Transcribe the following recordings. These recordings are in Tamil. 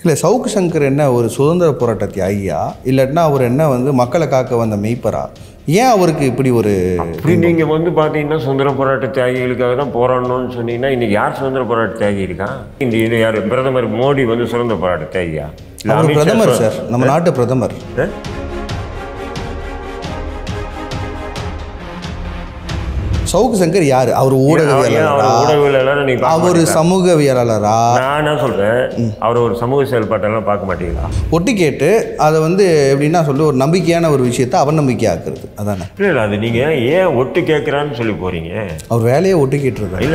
இல்லை சவுக்கு சங்கர் என்ன ஒரு சுதந்திர போராட்ட தியாகியா இல்லாட்டினா அவர் என்ன வந்து மக்களை காக்க வந்த மெய்ப்பரா ஏன் அவருக்கு இப்படி ஒரு இப்படி நீங்கள் வந்து பார்த்தீங்கன்னா சுதந்திர போராட்ட தியாகிகளுக்காக தான் போராடணும்னு சொன்னீங்கன்னா இன்னைக்கு யார் சுதந்திர போராட்ட தியாகி இருக்கா இந்த இது யார் பிரதமர் மோடி வந்து சுதந்திர போராட்ட தியாகியா இல்ல அவர் அமித்ஷா பிரதமர் சு- சார் நம்ம நாட்டு பிரதமர் ஆ? சவுக்கு சங்கர் யார் அவர் ஏன் ஊடகவியலாளரா அவர் ஊடகவியலாளர் நீங்க பார்க்க அவர் மாட்டீங்களா? சமூகவியலாளரா நான் என்ன சொல்றேன் அவர் ஒரு சமூக செயல்பாட்டெல்லாம் பார்க்க மாட்டீங்களா ஒட்டி கேட்டு அதை வந்து எப்படின்னா சொல்லி ஒரு நம்பிக்கையான ஒரு விஷயத்தை அவநம்பிக்கை ஆக்குறது அதானே இல்லை இல்லை அது நீங்க ஏன் ஒட்டு கேட்குறான்னு சொல்லி போறீங்க அவர் வேலையை ஒட்டி கேட்டுருக்காரு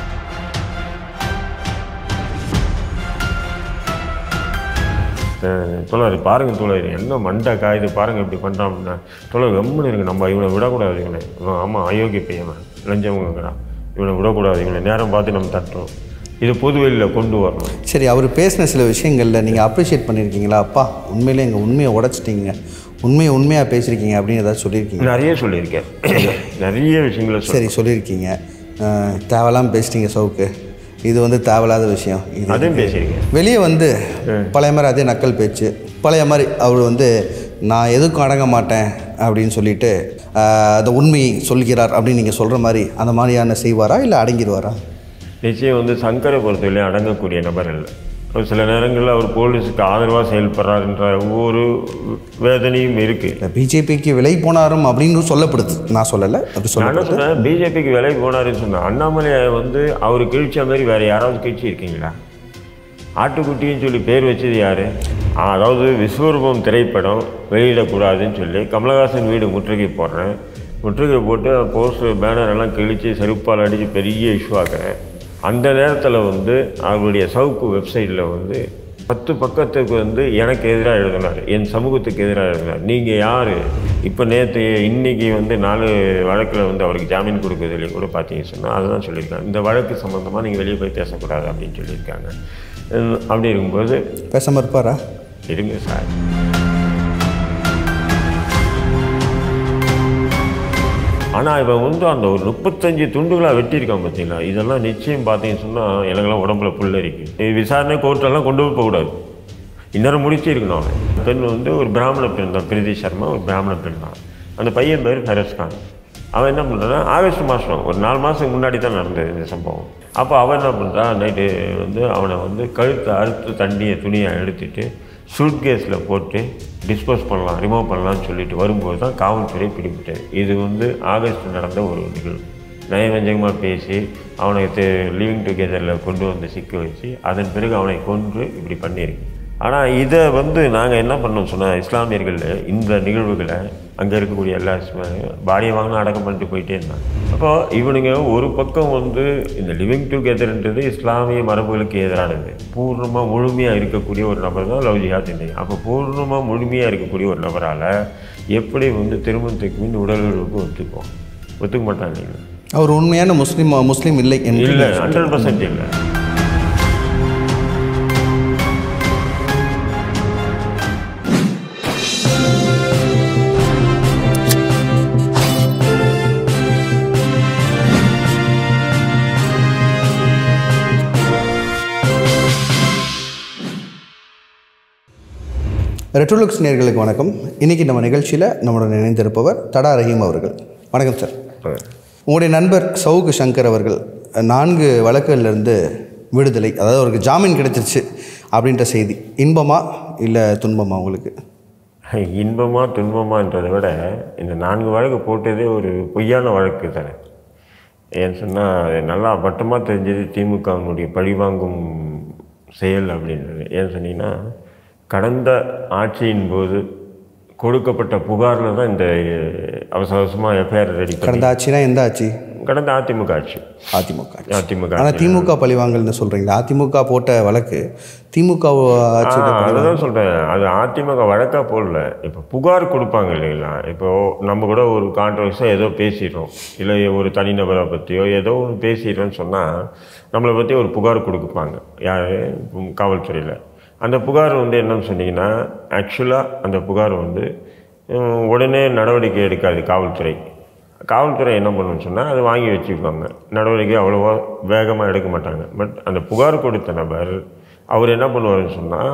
அஹ் தோழர் பாருங்க தோழர் என்ன மண்டை காயுது பாருங்க இப்படி பண்ணுறான்னா தோழர் கம்முன்னு இருக்கு நம்ம இவனை விடக்கூடாது இவனை இவன் ஆமாம் அயோக்கிய பையன் லஞ்சவங்கிறான் இவனை விடக்கூடாது இவனை நேரம் பார்த்து நம்ம தட்டுறோம் இது பொதுவெளியில் கொண்டு வரணும் சரி அவர் பேசின சில விஷயங்களில் நீங்கள் அப்ரிஷியேட் பண்ணியிருக்கீங்களா அப்பா உண்மையிலே எங்கள் உண்மையை உடைச்சிட்டீங்க உண்மையை உண்மையாக பேசியிருக்கீங்க அப்படின்னு ஏதாவது சொல்லியிருக்கீங்க நிறைய சொல்லியிருக்கேன் நிறைய விஷயங்களை சொல்லி சரி சொல்லியிருக்கீங்க அஹ், தேவையில்லாம பேசிட்டீங்க சவுக்கு இது வந்து தேவையில்லாத விஷயம் இது அதையும் பேசியிருக்கேன் வெளியே வந்து பழைய மாதிரி அதே நக்கல் பேச்சு பழைய மாதிரி அவர் வந்து நான் எதுக்கும் அடங்க மாட்டேன் அப்படின்னு சொல்லிட்டு ஆஹ், அந்த உண்மையை சொல்கிறார் அப்படின்னு நீங்கள் சொல்கிற மாதிரி அந்த மாதிரியான செய்வாரா இல்லை அடங்கிடுவாரா நிச்சயம் வந்து சங்கரை பொறுத்தவரையும் அடங்கக்கூடிய நபர் இல்லை ஒரு சில நேரங்களில் அவர் போலீஸுக்கு ஆதரவாக செயல்படுறாருன்ற ஒவ்வொரு வேதனையும் இருக்குது இல்லை பிஜேபிக்கு விலை போனாரும் அப்படின்னு சொல்லப்படுது நான் சொல்லலை அப்படி நான் சொல்ல என்ன சொன்னேன் பிஜேபிக்கு விலை போனாருன்னு சொன்னேன் அண்ணாமலை வந்து அவர் கிழிச்ச மாதிரி வேறு யாராவது கிழிச்சி இருக்கீங்களா ஆட்டுக்குட்டின்னு சொல்லி பேர் வச்சது யார் அதாவது விஸ்வரூபம் திரைப்படம் வெளியிடக்கூடாதுன்னு சொல்லி கமலஹாசன் வீடு முற்றுகை போடுறேன் முற்றுகை போட்டு போஸ்டர் பேனர் எல்லாம் கிழித்து செருப்பால் அடித்து பெரிய இஷ்யூ ஆக்குறேன் அந்த நேரத்தில் வந்து அவருடைய சவுக்கு வெப்சைட்டில் வந்து பத்து பக்கத்துக்கு வந்து எனக்கு எதிராக எழுதினார் என் சமூகத்துக்கு எதிராக எழுதினார் நீங்கள் யார் இப்போ நேற்று இன்னைக்கு வந்து நாலு வழக்கில் வந்து அவருக்கு ஜாமீன் கொடுக்குறதுலேயும் கூட பார்த்தீங்க சொன்னால் அதுதான் சொல்லியிருக்காங்க இந்த வழக்கு சம்மந்தமாக நீங்கள் வெளியே போய் பேசக்கூடாது அப்படின்னு சொல்லியிருக்காங்க உம், அப்படி இருக்கும்போது பேசாமல் இருப்பாரா இருங்க சார் ஆனால் இவன் வந்து அந்த ஒரு முப்பத்தஞ்சு துண்டுகளாக வெட்டியிருக்கான் பார்த்தீங்களா இதெல்லாம் நிச்சயம் பார்த்தீங்கன்னு சொன்னால் எனக்கெல்லாம் உடம்புல புல்லரிக்கு இது விசாரணை கோர்ட்டெல்லாம் கொண்டு போய் போகக்கூடாது இன்னொரு முடிச்சு இருக்கணும் அவன் பெண் வந்து ஒரு பிராமண பெண் தான் பிரீதி சர்மா ஒரு பிராமண பெண் தான் அந்த பையன் பேர் ஃபெரஸ் கான் அவன் என்ன பண்ணுறான்னா ஆகஸ்ட் மாதம் ஒரு நாலு மாதத்துக்கு முன்னாடி தான் நடந்தது இந்த சம்பவம் அப்போ அவன் என்ன பண்ணுறான் நைட்டு வந்து அவனை வந்து கழுத்தை அறுத்து தண்ணியை துணியை எடுத்துட்டு சூட்கேஸில் போட்டு டிஸ்போஸ் பண்ணலாம் ரிமூவ் பண்ணலாம்னு சொல்லிட்டு வரும்போது தான் காவல்துறை பிடிபட்டது இது வந்து ஆகஸ்ட் நடந்த ஒரு நிகழ்வு நயவஞ்சகமாக பேசி அவனை லிவிங் டுகெதரில் கொண்டு வந்து சிக்க வச்சு அதன் பிறகு அவனை கொன்று இப்படி பண்ணியிருக்கு ஆனால் இதை வந்து நாங்கள் என்ன பண்ணோம் சொன்னால் இஸ்லாமியர்கள் இந்த நிகழ்வுகளை அங்கே இருக்கக்கூடிய எல்லா இஸ்லாமிய பாடியை வாங்கினா அடக்கம் பண்ணிட்டு போயிட்டே இருந்தாங்க அப்போ இவனுங்க ஒரு பக்கம் வந்து இந்த லிவிங் டுகெதர்ன்றது இஸ்லாமிய மரபுகளுக்கு எதிரானது பூர்ணமாக முழுமையாக இருக்கக்கூடிய ஒரு நபர் தான் லவ் ஜிஹாத் இந்த அப்போ பூர்ணமாக முழுமையாக இருக்கக்கூடிய ஒரு நபரால் எப்படி வந்து திருமணத்துக்கு முன் உடல் உறவுக்கு ஒத்துக்கும் ஒத்துக்க மாட்டாங்க இல்லைங்களா அவர் உண்மையான முஸ்லீம் முஸ்லீம் இல்லை என்று இல்லை ஹண்ட்ரட் பர்சன்ட் இல்லை ரெட்ரோலுக்ஸ் நேர்களுக்கு வணக்கம் இன்றைக்கி நம்ம நிகழ்ச்சியில் நம்முடன் இணைந்திருப்பவர் தடா ரஹீம் அவர்கள் வணக்கம் சார் உங்களுடைய நண்பர் சவுக்கு சங்கர் அவர்கள் நான்கு வழக்குகளிலிருந்து விடுதலை அதாவது அவருக்கு ஜாமீன் கிடைச்சிருச்சு அப்படின்ற செய்தி இன்பமா இல்லை துன்பமா உங்களுக்கு இன்பமா துன்பமான்றதை விட இந்த நான்கு வழக்கு போட்டதே ஒரு பொய்யான வழக்கு தானே ஏன்னு சொன்னால் அது நல்லா வட்டமாக தெரிஞ்சது திமுகவினுடைய பழிவாங்கும் செயல் அப்படின்றது ஏன்னு சொன்னீங்கன்னா கடந்த ஆட்சியின் போது கொடுக்கப்பட்ட புகாரில் தான் இந்த அவசர அவசரமாக எஃப்ஐஆர் ரெடி பண்ணி கடந்த ஆட்சினா எந்த ஆட்சி கடந்த அதிமுக ஆட்சி அதிமுக ஆட்சி. அதிமுக ஆனால் திமுக பழிவாங்கல்னு சொல்கிறீங்களா அதிமுக போட்ட வழக்கு திமுக ஆட்சி ஆ, அதுதான் சொல்கிறேன் அது அதிமுக வழக்காக போடல இப்போ புகார் கொடுப்பாங்க இல்லைங்களா இப்போ நம்ம கூட ஒரு கான்ட்ரவர்ஸாக ஏதோ பேசிடுறோம் இல்லை ஒரு தனிநபரை பற்றியோ ஏதோ ஒன்று பேசிடுறோன்னு சொன்னால் நம்மளை பற்றி ஒரு புகார் கொடுப்பாங்க யார் காவல்துறையில் அந்த புகார் வந்து என்னன்னு சொன்னீங்கன்னா ஆக்சுவலாக அந்த புகார் வந்து உம், உடனே நடவடிக்கை எடுக்காது காவல்துறை காவல்துறை என்ன பண்ணுன்னு சொன்னால் அதை வாங்கி வச்சுக்குவாங்க நடவடிக்கை அவ்வளோவா வேகமாக எடுக்க மாட்டாங்க பட் அந்த புகார் கொடுத்த நபர் அவர் என்ன பண்ணுவாருன்னு சொன்னால்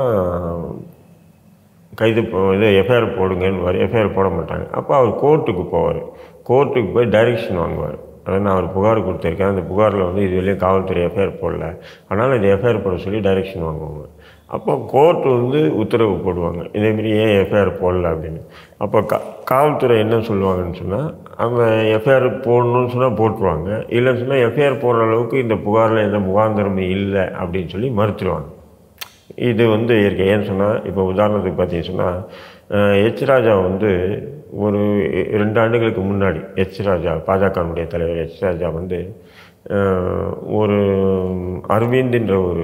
கைது போ- இது எஃப்ஐஆர் போடுங்கன்னு எஃப்ஐஆர் போட மாட்டாங்க அப்போ அவர் கோர்ட்டுக்கு போவார் கோர்ட்டுக்கு போய் டைரெக்ஷன் வாங்குவார் அதாவது நான் ஒரு புகார் கொடுத்துருக்கேன் அந்த புகாரில் வந்து இது வரையும் காவல்துறை எஃப்ஐஆர் போடல அதனால் இது எஃப்ஐஆர் போட சொல்லி டைரெக்ஷன் வாங்குவாங்க அப்போ கோர்ட் வந்து உத்தரவு போடுவாங்க இதேமாரி ஏன் எஃப்ஐஆர் போடல அப்படின்னு அப்போ கா காவல்துறை என்ன சொல்லுவாங்கன்னு சொன்னால் அவங்க எஃப்ஐஆர் போடணும்னு சொன்னால் போட்டுருவாங்க இல்லைன்னு சொன்னால் எஃப்ஐஆர் போடுற அளவுக்கு இந்த புகாரில் எந்த முகாந்திரமும் இல்லை அப்படின்னு சொல்லி மறுத்துருவாங்க இது வந்து இயற்கை ஏன்னு சொன்னால் இப்போ உதாரணத்துக்கு பார்த்தீங்கன்னு சொன்னால் எச் ராஜா வந்து ஒரு ரெண்டு ஆண்டுகளுக்கு முன்னாடி எச் ராஜா பாஜகனுடைய தலைவர் எச் ராஜா வந்து அஹ், ஒரு அரவிந்த்ன்ற ஒரு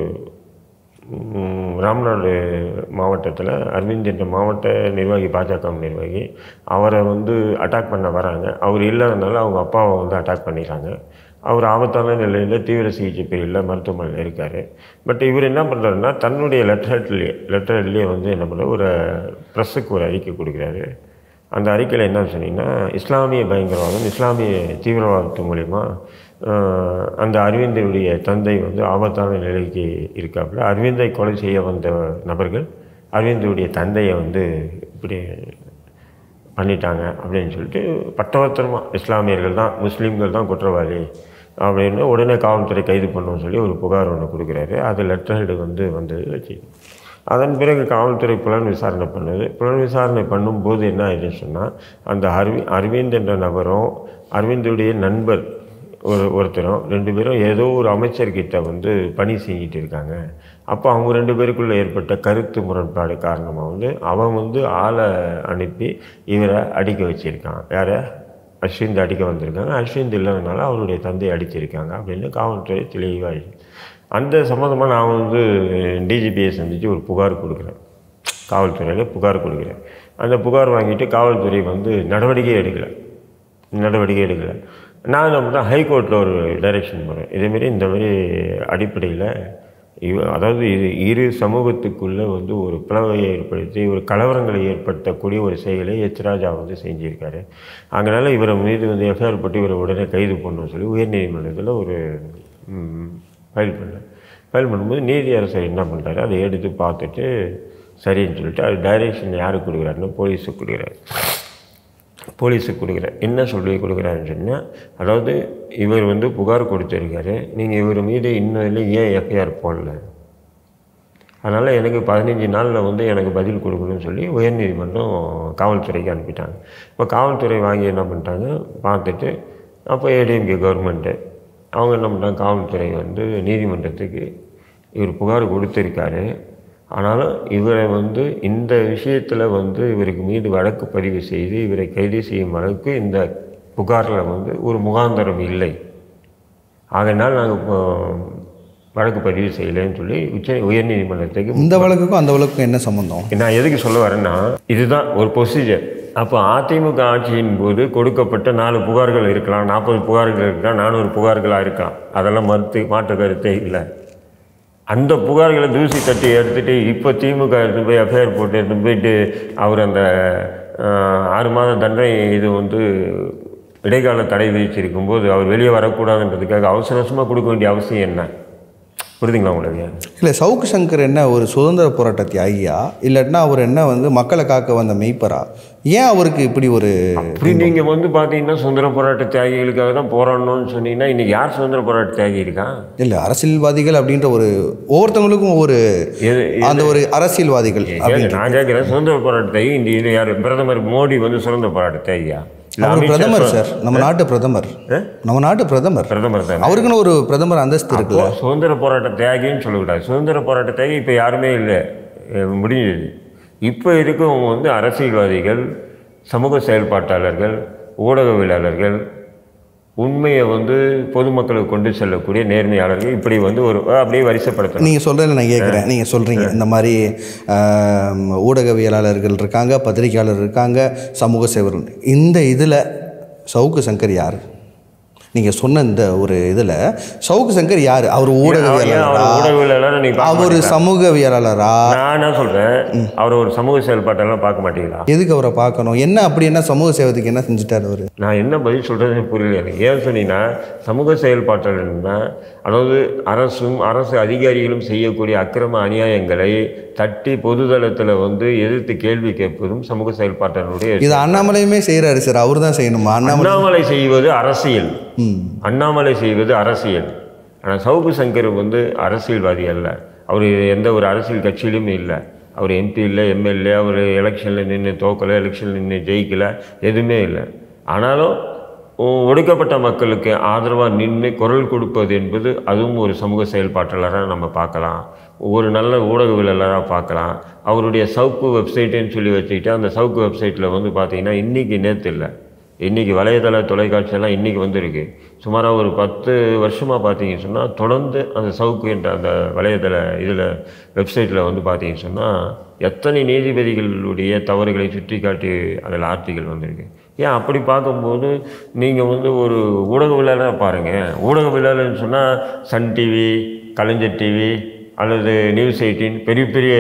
ம், ராம்நாடு மாவட்டத்தில் அரவிந்த் என்ற மாவட்ட நிர்வாகி பாஜக நிர்வாகி அவரை வந்து அட்டாக் பண்ண வராங்க அவர் இல்லாதனால அவங்க அப்பாவை வந்து அட்டாக் பண்ணிடுறாங்க அவர் ஆபத்தான நிலையில் தீவிர சிகிச்சை பிரிவில் மருத்துவமனையில் இருக்கார் பட் இவர் என்ன பண்ணுறாருன்னா தன்னுடைய லெட்டர் ஹெட்லேயே லெட்டர் ஹெட்லேயே வந்து என்ன பண்ணுற ஒரு ப்ரெஸ்ஸுக்கு ஒரு அறிக்கை கொடுக்குறாரு அந்த அறிக்கையில் என்ன சொன்னீங்கன்னா இஸ்லாமிய பயங்கரவாதம் இஸ்லாமிய தீவிரவாதத்து மூலிமா ஆஹ், அந்த அரவிந்தனுடைய தந்தை வந்து ஆபத்தான நிலைக்கு இருக்காப்புல அரவிந்தை கொலை செய்ய வந்த நபர்கள் அரவிந்தனுடைய தந்தையை வந்து இப்படி பண்ணிட்டாங்க அப்படின்னு சொல்லிட்டு பட்டவர்த்தனமாக இஸ்லாமியர்கள் தான் முஸ்லீம்கள் தான் குற்றவாளி அப்படின்னு உடனே காவல்துறை கைது பண்ணணும்னு சொல்லி ஒரு புகார் ஒன்று கொடுக்குறாரு அது லெட்டர் ஹெடு வந்து வந்தது வச்சு அதன் பிறகு காவல்துறை புலன் விசாரணை பண்ணுது புலன் விசாரணை பண்ணும்போது என்ன ஆயிடுச்சுன்னு சொன்னால் அந்த அரவி அரவிந்த் என்ற நபரும் அரவிந்துடைய நண்பர் ஒரு ஒருத்தரும் ரெண்டு பேரும் ஏதோ ஒரு அமைச்சர்கிட்ட வந்து பணி செஞ்சிட்டு இருக்காங்க அப்போ அவங்க ரெண்டு பேருக்குள்ளே ஏற்பட்ட கருத்து முரண்பாடு காரணமாக வந்து அவன் வந்து ஆளை அனுப்பி இவரை அடிக்க வச்சிருக்கான் யாரை அஸ்விந்த் அடிக்க வந்திருக்காங்க அஸ்விந்த் இல்லாதனால அவருடைய தந்தையை அடிச்சிருக்காங்க அப்படின்னு காவல்துறை தெளிவாக அந்த சம்மந்தமாக நான் வந்து டிஜிபியை சந்தித்து ஒரு புகார் கொடுக்குறேன் காவல்துறையில் புகார் கொடுக்குறேன் அந்த புகார் வாங்கிட்டு காவல்துறை வந்து நடவடிக்கை எடுக்கலை நடவடிக்கை எடுக்கலை நான் என்ன பண்ணுறேன் ஹைகோர்ட்டில் ஒரு டைரெக்ஷன் போகிறேன் இதேமாரி இந்தமாரி அடிப்படையில் இவ அதாவது இது இரு சமூகத்துக்குள்ளே வந்து ஒரு பிளவை ஏற்படுத்தி ஒரு கலவரங்களை ஏற்படுத்தக்கூடிய ஒரு செயலை எச் ராஜா வந்து செஞ்சுருக்காரு அதனால் இவரை மீது வந்து எஃப்ஐஆர் போட்டு இவரை உடனே கைது பண்ணணும்னு சொல்லி உயர்நீதிமன்றத்தில் ஒரு ஃபைல் பண்ணேன் ஃபைல் பண்ணும்போது நீதி அரசர் என்ன பண்ணுறாரு அதை எடுத்து பார்த்துட்டு சரின்னு சொல்லிட்டு அது டைரெக்ஷன் யாருக்கு கொடுக்குறாருன்னு போலீஸுக்கு கொடுக்குறாரு போலீஸுக்கு கொடுக்குறாரு என்ன சொல்லி கொடுக்குறாருன்னு சொன்னால் அதாவது இவர் வந்து புகார் கொடுத்துருக்காரு நீங்கள் இவர் மீது இன்னும் இல்லை ஏன் எஃப்ஐஆர் போடல அதனால் எனக்கு பதினஞ்சு நாளில் வந்து எனக்கு பதில் கொடுக்கணும்னு சொல்லி உயர்நீதிமன்றம் காவல்துறைக்கு அனுப்பிட்டாங்க இப்போ காவல்துறை வாங்கி என்ன பண்ணிட்டாங்க பார்த்துட்டு அப்போ ஏடிஎம்கே கவர்மெண்ட்டு அவங்க என்ன பண்ணிட்டாங்க காவல்துறை வந்து நீதிமன்றத்துக்கு இவர் புகார் கொடுத்துருக்காரு ஆனாலும் இவரை வந்து இந்த விஷயத்தில் வந்து இவருக்கு மீது வழக்கு பதிவு செய்து இவரை கைது செய்யும் அளவுக்கு இந்த புகாரில் வந்து ஒரு முகாந்தரம் இல்லை ஆகையினால் நாங்கள் இப்போ வழக்கு பதிவு செய்யலைன்னு சொல்லி உச்ச உயர்நீதிமன்றத்துக்கு இந்த வழக்குக்கும் அந்த வழக்குக்கும் என்ன சம்மந்தம் நான் எதுக்கு சொல்ல வரேன்னா இதுதான் ஒரு ப்ரொசீஜர் அப்போ அதிமுக ஆட்சியின் போது கொடுக்கப்பட்ட நாலு புகார்கள் இருக்கலாம் நாற்பது புகார்கள் இருக்கலாம் நானூறு புகார்களாக இருக்கலாம் அதெல்லாம் மறுத்து மாற்று கருத்தே இல்லை அந்த புகார்களை தூசி தட்டி எடுத்துகிட்டு இப்போ திமுக எடுத்து போய் எஃப்ஐஆர் போட்டு எடுத்து போயிட்டு அவர் அந்த ஆஹ், ஆறு மாத தண்டனை இது வந்து இடைக்கால தடை விதிச்சிருக்கும் போது அவர் வெளியே வரக்கூடாதுன்றதுக்காக அவசர அவசரமாக கொடுக்க வேண்டிய அவசியம் என்ன புரியுதுங்களா உங்களுக்கு இல்லை சவுக்கு சங்கர் என்ன ஒரு சுதந்திர போராட்ட தியாகியா இல்லாட்டினா அவர் என்ன வந்து மக்களை காக்க வந்த மெய்ப்பரா ஏன் அவருக்கு இப்படி ஒரு அப்படி நீங்கள் வந்து பார்த்தீங்கன்னா சுதந்திர போராட்ட தியாகிகளுக்காக தான் போராடணும்னு சொன்னீங்கன்னா இன்றைக்கி யார் சுதந்திர போராட்ட தியாகி இருக்கா இல்லை அரசியல்வாதிகள் அப்படின்ற ஒரு ஒவ்வொருத்தவங்களுக்கும் ஒரு எது அந்த ஒரு அரசியல்வாதிகள் ஏங்க, அப்படின்ற நான் கேட்குறேன் சுதந்திர போராட்ட தியாகி இந்த இது யார் பிரதமர் மோடி வந்து சுதந்திர போராட்ட தியாகியா இல்லை அவர் அமித்ஷா பிரதமர் சு- சார் நம்ம நாட்டு பிரதமர் ஆ? நம்ம நாட்டு பிரதமர் பிரதமர் தானே அவருக்குன்னு ஒரு பிரதமர் அந்தஸ்து இருக்குல்ல அப்போ சுதந்திர போராட்ட தியாகின்னு சொல்லக்கூடாது சுதந்திர போராட்ட தியாகி இப்போ யாருமே இல்லை அஹ் முடிஞ்சது இப்போ இருக்கவங்க வந்து அரசியல்வாதிகள் சமூக செயல்பாட்டாளர்கள் ஊடகவியலாளர்கள் உண்மையை வந்து பொதுமக்களுக்கு கொண்டு செல்லக்கூடிய நேர்மையாளர்கள் இப்படி வந்து ஒரு அப்படியே வரிசைப்படுத்தணும் நீங்கள் சொல்கிறதில்ல நான் கேட்குறேன் நீங்கள் சொல்கிறீங்க இந்த மாதிரி ஆம், ஊடகவியலாளர்கள் இருக்காங்க பத்திரிகையாளர் இருக்காங்க சமூக சேவர்கள் இந்த இதில் சவுக்கு சங்கர் யார் நீங்கள் சொன்ன இந்த ஒரு இதில் சவுக்கு சங்கர் யார் அவர் ஏன் அவர் ஊடகவியலாளரா ஊடகவியலாளர் நீங்க பார்க்க அவர் மாட்டீங்களா? சமூகவியலாளரா நான் என்ன சொல்றேன் அவர் ஒரு சமூக செயல்பாட்டெல்லாம் பார்க்க மாட்டீங்களா எதுக்கு அவரை பார்க்கணும் என்ன அப்படி என்ன சமூக சேவத்துக்கு என்ன செஞ்சுட்டாரு அவர் நான் என்ன பதில் சொல்கிறதுன்னு புரியல எனக்கு ஏன் சொன்னீங்கன்னா சமூக செயல்பாட்டாளர்னா அதாவது அரசும் அரசு அதிகாரிகளும் செய்யக்கூடிய அக்கிரம அநியாயங்களை தட்டி பொதுதளத்தில் வந்து எதிர்த்து கேள்வி கேட்பதும் சமூக செயல்பாட்டாளருடைய இது அண்ணாமலையுமே செய்கிறாரு சார் அவர் தான் செய்யணுமா அண்ணாமலை அண்ணாமலை செய்வது அரசியல் ம் அண்ணாமலை செய்வது அரசியல் ஆனால் சவுக்கு சங்கர் வந்து அரசியல்வாதி அல்ல அவர் எந்த ஒரு அரசியல் கட்சியிலும் இல்லை அவர் எம்பி இல்லை எம்எல்ஏ அவர் எலெக்ஷனில் நின்று தோக்கலை எலெக்ஷனில் நின்று ஜெயிக்கலை எதுவுமே இல்லை ஆனாலும் ஒ- ஒடுக்கப்பட்ட மக்களுக்கு ஆதரவாக நின்று குரல் கொடுப்பது என்பது அதுவும் ஒரு சமூக செயல்பாட்டாளராக நம்ம பார்க்கலாம் ஒரு நல்ல ஊடகவியலாளராக பார்க்கலாம் அவருடைய சவுக்கு வெப்சைட்டுன்னு சொல்லி வச்சுக்கிட்டு அந்த சவுக்கு வெப்சைட்டில் வந்து பார்த்தீங்கன்னா இன்றைக்கி நேற்று இல்லை இன்றைக்கி வலைதள தொலைக்காட்சியெல்லாம் இன்றைக்கி வந்திருக்கு சுமாராக ஒரு பத்து வருஷமாக பார்த்தீங்கன்னு சொன்னால் தொடர்ந்து அந்த சவுக்கு என்ற அந்த வலைதள இதில் வெப்சைட்டில் வந்து பார்த்தீங்கன்னு சொன்னால் எத்தனை நீதிபதிகளுடைய தவறுகளை சுட்டி காட்டி அதில் ஆர்டிகள் வந்திருக்கு ஏன் அப்படி பார்க்கும்போது நீங்கள் வந்து ஒரு ஊடகவியலாளராக பாருங்கள் ஊடகவியலாளர்னு சொன்னால் சன் டிவி கலைஞர் டிவி அல்லது நியூஸ் எயிட்டின் பெரிய பெரிய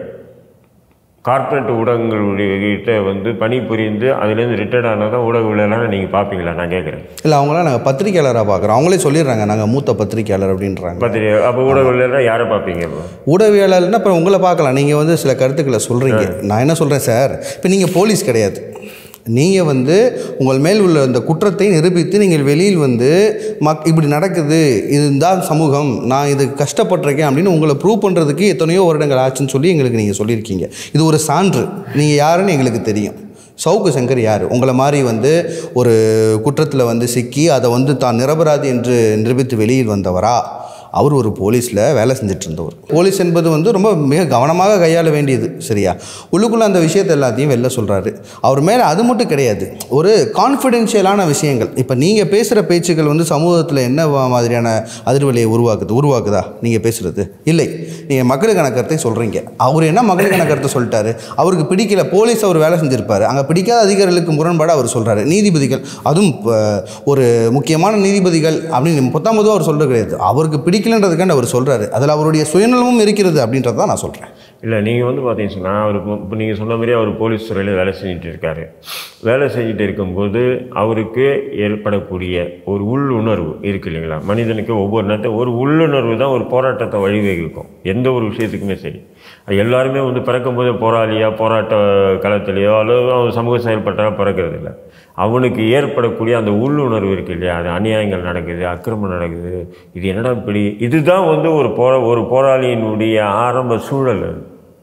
கார்ப்பரேட் ஊடகங்களுடைய கிட்ட வந்து பணிபுரிந்து அதுலேருந்து ரிட்டையர்ட் ஆனதான் ஊடகவியலாளர் நீங்கள் பார்ப்பீங்களா நான் கேட்குறேன் இல்லை அவங்களாம் நாங்கள் பத்திரிக்கையாளராக பார்க்குறோம் அவங்களே சொல்லிடுறாங்க நாங்கள் மூத்த பத்திரிக்கையாளர் அப்படின்றாங்க பத்திரிகை அப்போ ஊடகவியலாளர் யாரை பார்ப்பீங்க இப்போ ஊடகவியலாளர்னா அப்புறம் உங்களை பார்க்கலாம் நீங்கள் வந்து சில கருத்துக்களை சொல்கிறீங்க நான் என்ன சொல்கிறேன் சார் இப்போ நீங்கள் போலீஸ் கிடையாது நீங்கள் வந்து உங்கள் மேல் உள்ள அந்த குற்றத்தை நிரூபித்து நீங்கள் வெளியில் வந்து மக் இப்படி நடக்குது இதுதான் சமூகம் நான் இது கஷ்டப்பட்டிருக்கேன் அப்படின்னு உங்களை ப்ரூவ் பண்ணுறதுக்கு எத்தனையோ வருடங்கள் ஆச்சுன்னு சொல்லி எங்களுக்கு நீங்கள் சொல்லியிருக்கீங்க இது ஒரு சான்று நீங்கள் யாருன்னு எங்களுக்கு தெரியும் சவுக்கு சங்கர் யார் உங்களை மாதிரி வந்து ஒரு குற்றத்தில் வந்து சிக்கி அதை வந்து தான் நிரபராதி என்று நிரூபித்து வெளியில் வந்தவரா அவர் ஒரு போலீஸில் வேலை செஞ்சுட்டு இருந்தவர் போலீஸ் என்பது வந்து ரொம்ப மிக கவனமாக கையாள வேண்டியது சரியா உள்ளுக்குள்ளே அந்த விஷயத்தை எல்லாத்தையும் வெளில சொல்கிறாரு அவர் மேலே அது மட்டும் கிடையாது ஒரு கான்ஃபிடென்ஷியலான விஷயங்கள் இப்போ நீங்கள் பேசுகிற பேச்சுக்கள் வந்து சமூகத்தில் என்ன வா- மாதிரியான அதிர்வலையை உருவாக்குது உருவாக்குதா நீங்கள் பேசுகிறது இல்லை நீங்கள் மக்களுக்கான கருத்தை சொல்கிறீங்க அவர் என்ன மக்களுக்கான கருத்தை சொல்லிட்டாரு அவருக்கு பிடிக்கல போலீஸ் அவர் வேலை செஞ்சுருப்பாரு அங்கே பிடிக்காத அதிகாரிகளுக்கு முரண்பாடு அவர் சொல்கிறாரு நீதிபதிகள் அதுவும் இப்ப ஒரு முக்கியமான நீதிபதிகள் அப்படின்னு பத்தாம் பொதுவாக அவர் சொல்கிறது கிடையாது அவருக்கு பிடிக்கலன்றதுக்காண்டி அவர் சொல்கிறாரு அதில் அவருடைய சுயநலமும் இருக்கிறது அப்படின்றத தான் நான் சொல்கிறேன் இல்லை நீங்கள் வந்து பார்த்தீங்கன்னு சொன்னால் அவர் இப்போ நீங்கள் சொன்ன மாதிரி அவர் போலீஸ் துறையில் வேலை செஞ்சுட்டு இருக்காரு வேலை செஞ்சுட்டு இருக்கும்போது அவருக்கு ஏற்படக்கூடிய ஒரு உள்ளுணர்வு இருக்கு இல்லைங்களா மனிதனுக்கு ஒவ்வொரு நேரத்தையும் ஒரு உள்ளுணர்வு தான் ஒரு போராட்டத்தை வழிவகுக்கும் எந்த ஒரு விஷயத்துக்குமே சரி அது எல்லாருமே வந்து பிறக்கும்போது போராளியா போராட்ட களத்திலேயோ அல்லது அவன் சமூக செயல்பட்டால் பிறக்கிறது இல்லை அவனுக்கு ஏற்படக்கூடிய அந்த உள்ளுணர்வு இருக்கு இல்லையா அது அநியாயங்கள் நடக்குது அக்கிரமம் நடக்குது இது என்னடா இப்படி இதுதான் வந்து ஒரு போரா ஒரு போராளியினுடைய ஆரம்ப சூழல் அது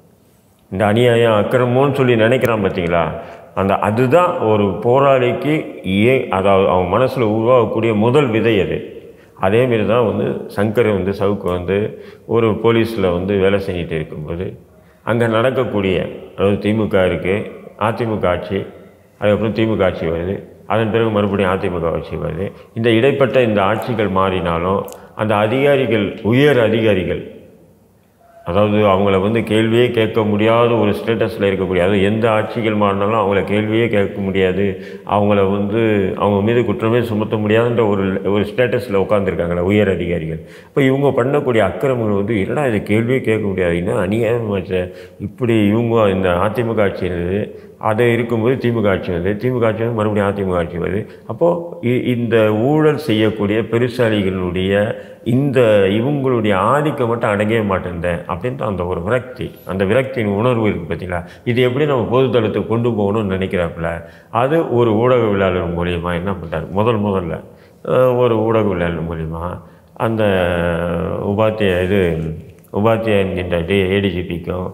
இந்த அநியாயம் அக்கிரமம்னு சொல்லி நினைக்கிறான் பார்த்தீங்களா அந்த அதுதான் ஒரு போராளிக்கு ஏ அதாவது அவன் மனசில் உருவாகக்கூடிய முதல் விதை அது அதேமாரி தான் வந்து சங்கர் வந்து சவுக்கு வந்து ஒரு போலீஸில் வந்து வேலை செஞ்சுட்டு இருக்கும்போது அங்கே நடக்கக்கூடிய அதாவது திமுக இருக்குது அதிமுக ஆட்சி அதுக்கப்புறம் திமுக ஆட்சி வருது அதன் பிறகு மறுபடியும் அதிமுக ஆட்சி வருது இந்த இடைப்பட்ட இந்த ஆட்சிகள் மாறினாலும் அந்த அதிகாரிகள் உயர் அதிகாரிகள் அதாவது அவங்கள வந்து கேள்வியே கேட்க முடியாத ஒரு ஸ்டேட்டஸில் இருக்கக்கூடிய அதாவது எந்த ஆட்சிகள் மாறினாலும் அவங்கள கேள்வியே கேட்க முடியாது அவங்கள வந்து அவங்க மீது குற்றமே சுமத்த முடியாதுன்ற ஒரு ஒரு ஸ்டேட்டஸில் உட்காந்துருக்காங்களே உயர் அதிகாரிகள் இப்போ இவங்க பண்ணக்கூடிய அக்கிரமங்கள் வந்து என்னடா இது கேள்வியே கேட்க முடியாது இன்னும் அநியாயமாச்சே இப்படி இவங்க இந்த அதிமுக ஆட்சி இருந்தது அது இருக்கும்போது திமுக ஆட்சி வருது திமுக ஆட்சி வந்து மறுபடியும் அதிமுக ஆட்சி வருது அப்போது இந்த ஊழல் செய்யக்கூடிய பெருசாலிகளுடைய இந்த இவங்களுடைய ஆதிக்கம் மட்டும் அடங்கவே மாட்டேன் அப்படின்ற அந்த ஒரு விரக்தி அந்த விரக்தியின் உணர்வு இருக்குது பார்த்தீங்களா இது எப்படி நம்ம பொதுத்தளத்துக்கு கொண்டு போகணும்னு நினைக்கிறாப்புல அது ஒரு ஊடகவியலாளர் மூலியமாக என்ன பண்ணுறாரு முதல் முதல்ல அஹ், ஒரு ஊடகவியலாளர் மூலியமா அந்த உபாத்திய இது உபாத்தியா என்கின்ற டி ஏடிஜிபிக்கும்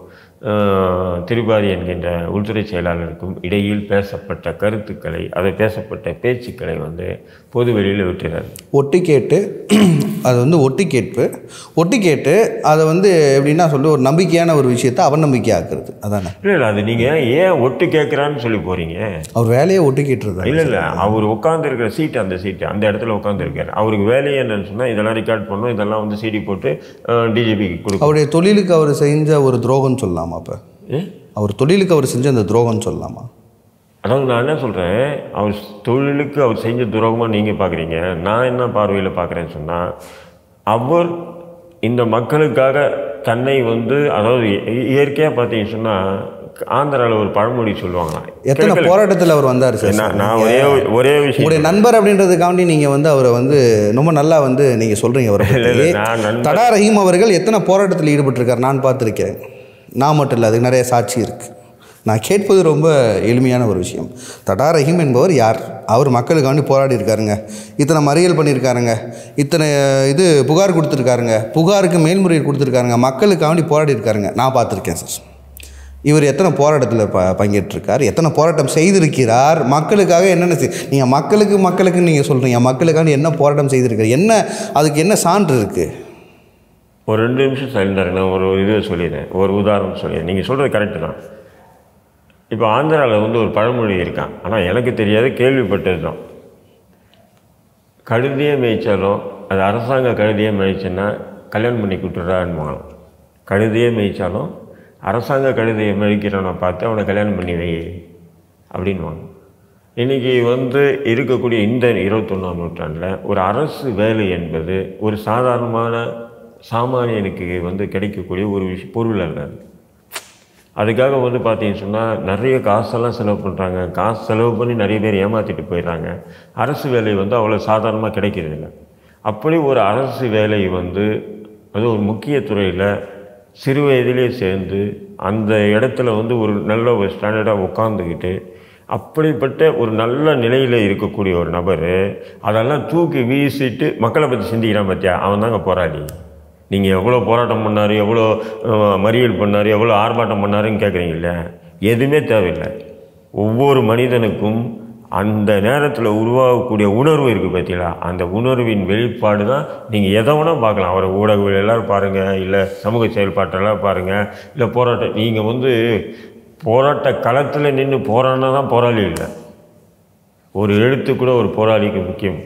திரிபாதி என்கின்ற உள்துறை செயலாளருக்கும் இடையில் பேசப்பட்ட கருத்துக்களை அதை பேசப்பட்ட பேச்சுக்களை வந்து பொது வெளியில் விட்டுறாரு ஒட்டு கேட்டு அது வந்து ஒட்டு கேட்பு ஒட்டு கேட்டு அதை வந்து எப்படின்னா சொல்லி ஒரு நம்பிக்கையான ஒரு விஷயத்தை அவநம்பிக்கை ஆக்குறது அதானே இல்லை இல்லை அது நீங்கள் ஏன் ஒட்டு கேட்குறான்னு சொல்லி போகிறீங்க அவர் வேலையை ஒட்டு கேட்டுருதா இல்லை இல்லை அவர் உட்காந்துருக்கிற சீட்டு அந்த சீட்டு அந்த இடத்துல உட்காந்துருக்காரு அவருக்கு வேலையே என்னன்னு சொன்னால் இதெல்லாம் ரெக்கார்ட் பண்ணணும் இதெல்லாம் வந்து சிடி போட்டு டிஜிபிக்கு கொடுக்கணும் அவருடைய தொழிலுக்கு அவர் செஞ்ச ஒரு துரோகம்னு சொல்லலாமா அப்போ ஏ? அவர் தொழிலுக்கு அவர் செஞ்ச அந்த துரோகம்னு சொல்லலாமா அதாவது நான் என்ன சொல்கிறேன் அவர் தொழிலுக்கு அவர் செஞ்ச துரோகமாக நீங்கள் பார்க்குறீங்க நான் என்ன பார்வையில் பார்க்குறேன்னு சொன்னால் அவர் இந்த மக்களுக்காக தன்னை வந்து அதாவது இயற்கையாக பார்த்தீங்கன்னு சொன்னால் ஆந்திராவில் ஒரு பழமொழி சொல்லுவாங்களாம் எத்தனை போராட்டத்தில் அவர் வந்தார் சார் நான் நான் ஒரே ஒரே விஷயம் உங்களுடைய நண்பர் அப்படின்றதுக்காண்டி நீங்கள் வந்து அவரை வந்து ரொம்ப நல்லா வந்து நீங்கள் சொல்கிறீங்க அவரை இல்லை, பற்றி இல்லை, நான் நண்பர் தடா ரஹீம் அவர்கள் எத்தனை போராட்டத்தில் ஈடுபட்டிருக்கார் நான் பார்த்துருக்கேன் நான் மட்டும் இல்லை அதுக்கு நிறைய சாட்சி இருக்குது நான் கேட்பது ரொம்ப எளிமையான ஒரு விஷயம் தடா ரஹீம் என்பவர் யார் அவர் மக்களுக்காண்டி போராடி இருக்காருங்க இத்தனை மறியல் பண்ணியிருக்காருங்க இத்தனை இது புகார் கொடுத்துருக்காருங்க புகாருக்கு மேல்முறையீடு கொடுத்துருக்காருங்க மக்களுக்காண்டி போராடி இருக்காருங்க நான் பார்த்துருக்கேன் சார் இவர் எத்தனை போராட்டத்தில் ப பங்கேற்றிருக்கார் எத்தனை போராட்டம் செய்திருக்கிறார் மக்களுக்காக என்னென்ன செய் நீங்கள் மக்களுக்கு மக்களுக்கு நீங்கள் சொல்கிறீங்க மக்களுக்காண்டி என்ன போராட்டம் செய்திருக்கார் என்ன அதுக்கு என்ன சான்று இருக்குது ஒரு ரெண்டு நிமிஷம் சைலண்டாக நான் ஒரு இது சொல்லிடுறேன் ஒரு உதாரணம் சொல்லிடுறேன் நீங்கள் சொல்கிறது கரெக்டு தான் இப்போ ஆந்திராவில் வந்து ஒரு பழமொழி இருக்கான் ஆனால் எனக்கு தெரியாது கேள்விப்பட்டது தான் கழுதியே மேய்ச்சாலும் அது அரசாங்க கழுதியே மேய்ச்சுன்னா கல்யாணம் பண்ணி கொடுத்துட்றான்னு கழுதியே மேய்ச்சாலும் அரசாங்க கழுதையை மேய்க்கிறவனை பார்த்து அவனை கல்யாணம் பண்ணி வை அப்படின்வாங்க இன்றைக்கி வந்து இருக்கக்கூடிய இந்த இருபத்தொன்னாம் நூற்றாண்டில் ஒரு அரசு வேலை என்பது ஒரு சாதாரணமான சாமானியனுக்கு வந்து கிடைக்கக்கூடிய ஒரு விஷ பொருள் அல்ல அது. அதுக்காக வந்து பார்த்தீங்கன்னு சொன்னால் நிறைய காசெல்லாம் செலவு பண்ணுறாங்க காசு செலவு பண்ணி நிறைய பேர் ஏமாற்றிட்டு போயிடுறாங்க அரசு வேலை வந்து அவ்வளோ சாதாரணமாக கிடைக்கிறது இல்லை அப்படி ஒரு அரசு வேலை வந்து அது ஒரு முக்கிய துறையில் சிறு வயதிலே சேர்ந்து அந்த இடத்துல வந்து ஒரு நல்ல ஒரு ஸ்டாண்டர்டாக உட்காந்துக்கிட்டு அப்படிப்பட்ட ஒரு நல்ல நிலையில் இருக்கக்கூடிய ஒரு நபர் அதெல்லாம் தூக்கி வீசிட்டு மக்களை பற்றி சிந்திக்கிறான் பார்த்தியா அவன் தாங்க போராடி நீங்கள் எவ்வளோ போராட்டம் பண்ணார் எவ்வளோ அஹ், மறியல் பண்ணார் எவ்வளோ ஆர்ப்பாட்டம் பண்ணாருன்னு கேட்குறீங்கல்ல எதுவுமே தேவையில்லை ஒவ்வொரு மனிதனுக்கும் அந்த நேரத்தில் உருவாகக்கூடிய உணர்வு இருக்குது பார்த்தீங்களா அந்த உணர்வின் வெளிப்பாடு தான் நீங்கள் எதை வேணால் பார்க்கலாம் அவரை ஊடகங்கள் எல்லாரும் பாருங்கள் இல்லை சமூக செயல்பாட்டெல்லாம் பாருங்கள் இல்லை போராட்டம் நீங்கள் வந்து போராட்ட களத்தில் நின்று போராடினா தான் போராளி இல்லை ஒரு எழுத்து கூட ஒரு போராளிக்கு முக்கியம்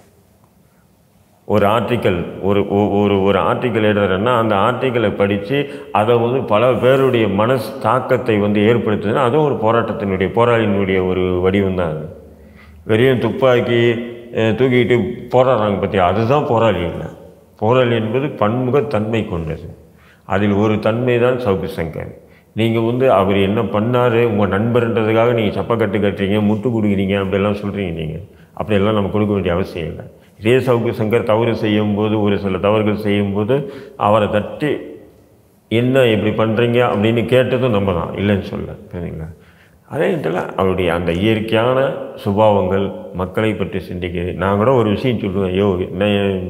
ஒரு ஆர்டிக்கல் ஒரு ஒ- ஒரு ஒரு ஆர்டிக்கல் எழுதுறேன்னா அந்த ஆர்டிக்கலை படித்து அதை வந்து பல பேருடைய மனசு தாக்கத்தை வந்து ஏற்படுத்துதுன்னா அதுவும் ஒரு போராட்டத்தினுடைய போராளியினுடைய ஒரு வடிவம் தான் அது வெறும் துப்பாக்கி அஹ், தூக்கிட்டு போராடுறாங்க பற்றியா அதுதான் போராளி இல்லை போராளி என்பது பன்முகத்தன்மை கொண்டது அதில் ஒரு தன்மை தான் சவுக்கு சங்கர் நீங்கள் வந்து அவர் என்ன பண்ணார் உங்கள் நண்பர்ன்றதுக்காக நீங்கள் சப்பக்கட்டு கட்டுறீங்க முட்டு கொடுக்குறீங்க அப்படியெல்லாம் சொல்கிறீங்க நீங்கள் அப்படியெல்லாம் நம்ம கொடுக்க வேண்டிய அவசியம் இல்லை இதே சவுக்கு சங்கர் தவறு செய்யும்போது ஒரு சில தவறுகள் செய்யும்போது அவரை தட்டி என்ன இப்படி பண்ணுறீங்க அப்படின்னு கேட்டதும் நம்ம தான் இல்லைன்னு சொல்ல புரியுதுங்களா அதே நேரத்தில் அவருடைய அந்த இயற்கையான சுபாவங்கள் மக்களை பற்றி சிந்திக்கிறது நான் கூட ஒரு விஷயம் சொல்லுவேன் ஐயோ என்ன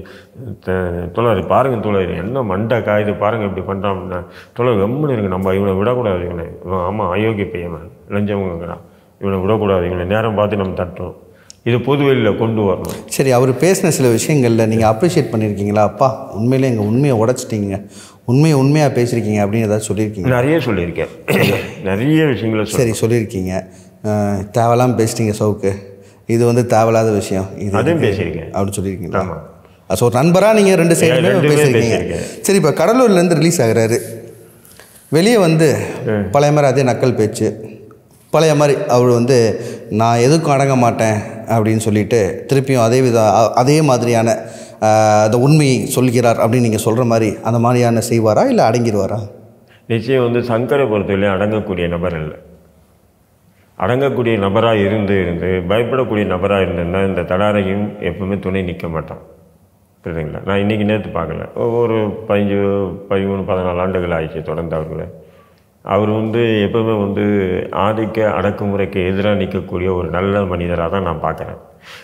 த- தோழர் பாருங்க தோழர் என்ன மண்டை காயுது பாருங்க இப்படி பண்ணுறான் அப்படின்னா தோழர் கம்முன்னு இருக்கு நம்ம இவனை விடக்கூடாது இவனை இவன் ஆமாம் அயோக்கிய பையன் லஞ்சவங்கிறான் இவனை விடக்கூடாது இவனை நேரம் பார்த்து நம்ம தட்டுறோம் இது பொது வெளியில் கொண்டு வரணும் சரி அவர் பேசின சில விஷயங்களில் நீங்கள் அப்ரிஷியேட் பண்ணியிருக்கீங்களா அப்பா உண்மையிலே எங்கள் உண்மையை உடைச்சிட்டீங்க உண்மையை உண்மையாக பேசியிருக்கீங்க அப்படின்னு ஏதாவது சொல்லியிருக்கீங்க நிறைய சொல்லியிருக்கேன் நிறைய விஷயங்களை சொல்லி சரி சொல்லியிருக்கீங்க அஹ், தேவையில்லாம பேசிட்டீங்க சவுக்கு இது வந்து தேவையில்லாத விஷயம் இது அதையும் எதுக்கு? பேசியிருக்கேன். அப்படி சொல்லியிருக்கீங்களா ஆமாம். ஸோ ஒரு நண்பராக நீங்கள் ரெண்டு சைடுமே ரெண்டுமே பேசியிருக்கீங்க பேசியிருக்கேன். சரி இப்போ கடலூர்லேருந்து ரிலீஸ் ஆகுறாரு வெளியே வந்து பழைய மாதிரி அதே நக்கல் பேச்சு பழைய மாதிரி அவர் வந்து நான் எதுக்கும் அடங்க மாட்டேன் அப்படின்னு சொல்லிட்டு திருப்பியும் அதே வித அ- அதே மாதிரியான அஹ், அந்த உண்மையை சொல்கிறார் அப்படின்னு நீங்கள் சொல்கிற மாதிரி அந்த மாதிரியான செய்வாரா இல்லை அடங்கிடுவாரா நிச்சயம் வந்து சங்கரை பொறுத்தவரையிலும் அடங்கக்கூடிய நபர் இல்லை அடங்கக்கூடிய நபராக இருந்து இருந்து பயப்படக்கூடிய நபராக இருந்திருந்தா இந்த தடாரையும் எப்பவுமே துணை நிற்க மாட்டான் புரியுதுங்களா நான் இன்றைக்கி நேற்று பார்க்கல ஒரு பதினஞ்சு பதிமூணு பதினாலு ஆண்டுகள் ஆயிடுச்சு தொடர்ந்து அவர்களை அவர் வந்து எப்பவுமே வந்து ஆதிக்க அடக்குமுறைக்கு எதிராக நிற்கக்கூடிய ஒரு நல்ல மனிதராக தான் நான் பார்க்குறேன்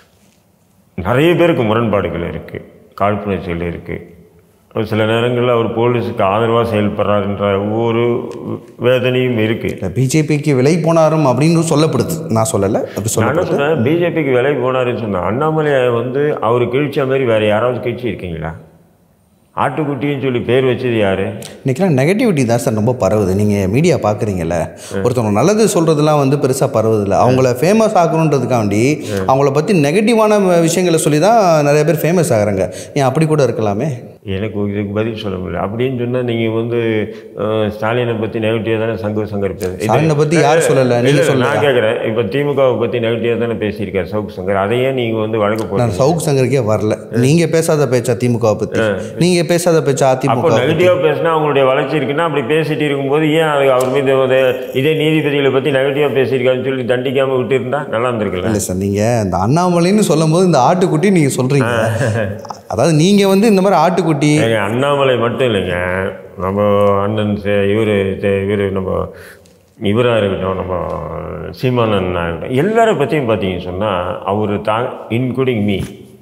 நிறைய பேருக்கு முரண்பாடுகள் இருக்குது காழ்ப்புணர்ச்சிகள் இருக்குது சில நேரங்களில் அவர் போலீஸுக்கு ஆதரவாக செயல்படுறாருன்ற ஒரு வேதனையும் இருக்குது இல்லை பிஜேபிக்கு விலை போனாரும் அப்படின்னு சொல்லப்படுது நான் சொல்லலை அப்படி நான் என்ன சொல்லப்படுது சொன்னேன் பிஜேபிக்கு விலை போனாருன்னு சொன்னேன் அண்ணாமலையை வந்து அவர் கிழிச்ச மாதிரி வேறு யாராவது கிழிச்சி இருக்கீங்களா ஆட்டுக்குட்டின்னு சொல்லி பேர் வச்சது யார் இன்றைக்கெலாம் நெகட்டிவிட்டி தான் சார் ரொம்ப பரவுது நீங்கள் மீடியா பார்க்குறீங்கல்ல ஒருத்தவங்க நல்லது சொல்கிறதுலாம் வந்து பெருசாக பரவுதில்ல அவங்கள ஃபேமஸ் ஆக்கணுன்றதுக்காண்டி அவங்கள பற்றி நெகட்டிவான விஷயங்களை சொல்லி தான் நிறைய பேர் ஃபேமஸ் ஆகுறாங்க ஏன் அப்படி கூட இருக்கலாமே எனக்கு இதுக்கு பதில் சொல்ல முடியல அப்படின்னு சொன்னால் நீங்கள் வந்து அஹ், ஸ்டாலினை பற்றி நெகட்டிவாக தானே சங்கர் சங்கர் பேச இது- ஸ்டாலினை பத்தி யார் சொல்லல? நீங்க இல்ல, சொல்லலையா? நான் கேட்குறேன் இப்போ திமுகவை பற்றி நெகட்டிவாக தானே பேசியிருக்காரு சவுக்கு சங்கர் அதையே நீங்கள் வந்து வழக்கு நான் போட்டு சவுக் சங்கருக்கே வரல நீங்க பேசாத பேச்சா திமுக பத்தி நீங்க பேசாத பேச்சா அப்போ அதிமுக பத்தி நெகட்டிவாக பேசினா அவங்களுடைய வளர்ச்சி இருக்குன்னா அப்படி பேசிட்டு இருக்கும்போது ஏன் அது அவர் மீது வந்து இதே நீதிபதிகளை பற்றி நெகட்டிவாக பேசியிருக்காருன்னு சொல்லி தண்டிக்காமல் விட்டுருந்தா நல்லா இருந்திருக்குல்ல இல்லை சார் நீங்கள் இந்த அண்ணாமலைன்னு சொல்லும்போது இந்த ஆட்டுக்குட்டி நீங்கள் சொல்கிறீங்க அதாவது நீங்கள் வந்து இந்த மாதிரி ஆட்டுக்குட்டி ஏங்க, அண்ணாமலை மட்டும் இல்லைங்க நம்ம அண்ணன் இவர் இவர் நம்ம இவராக இருக்கட்டும் நம்ம சீமானன் இருக்கட்டும் எல்லாரை பற்றியும் பார்த்தீங்கன்னு சொன்னால் அவர் தா இன்க்ளூடிங் மீ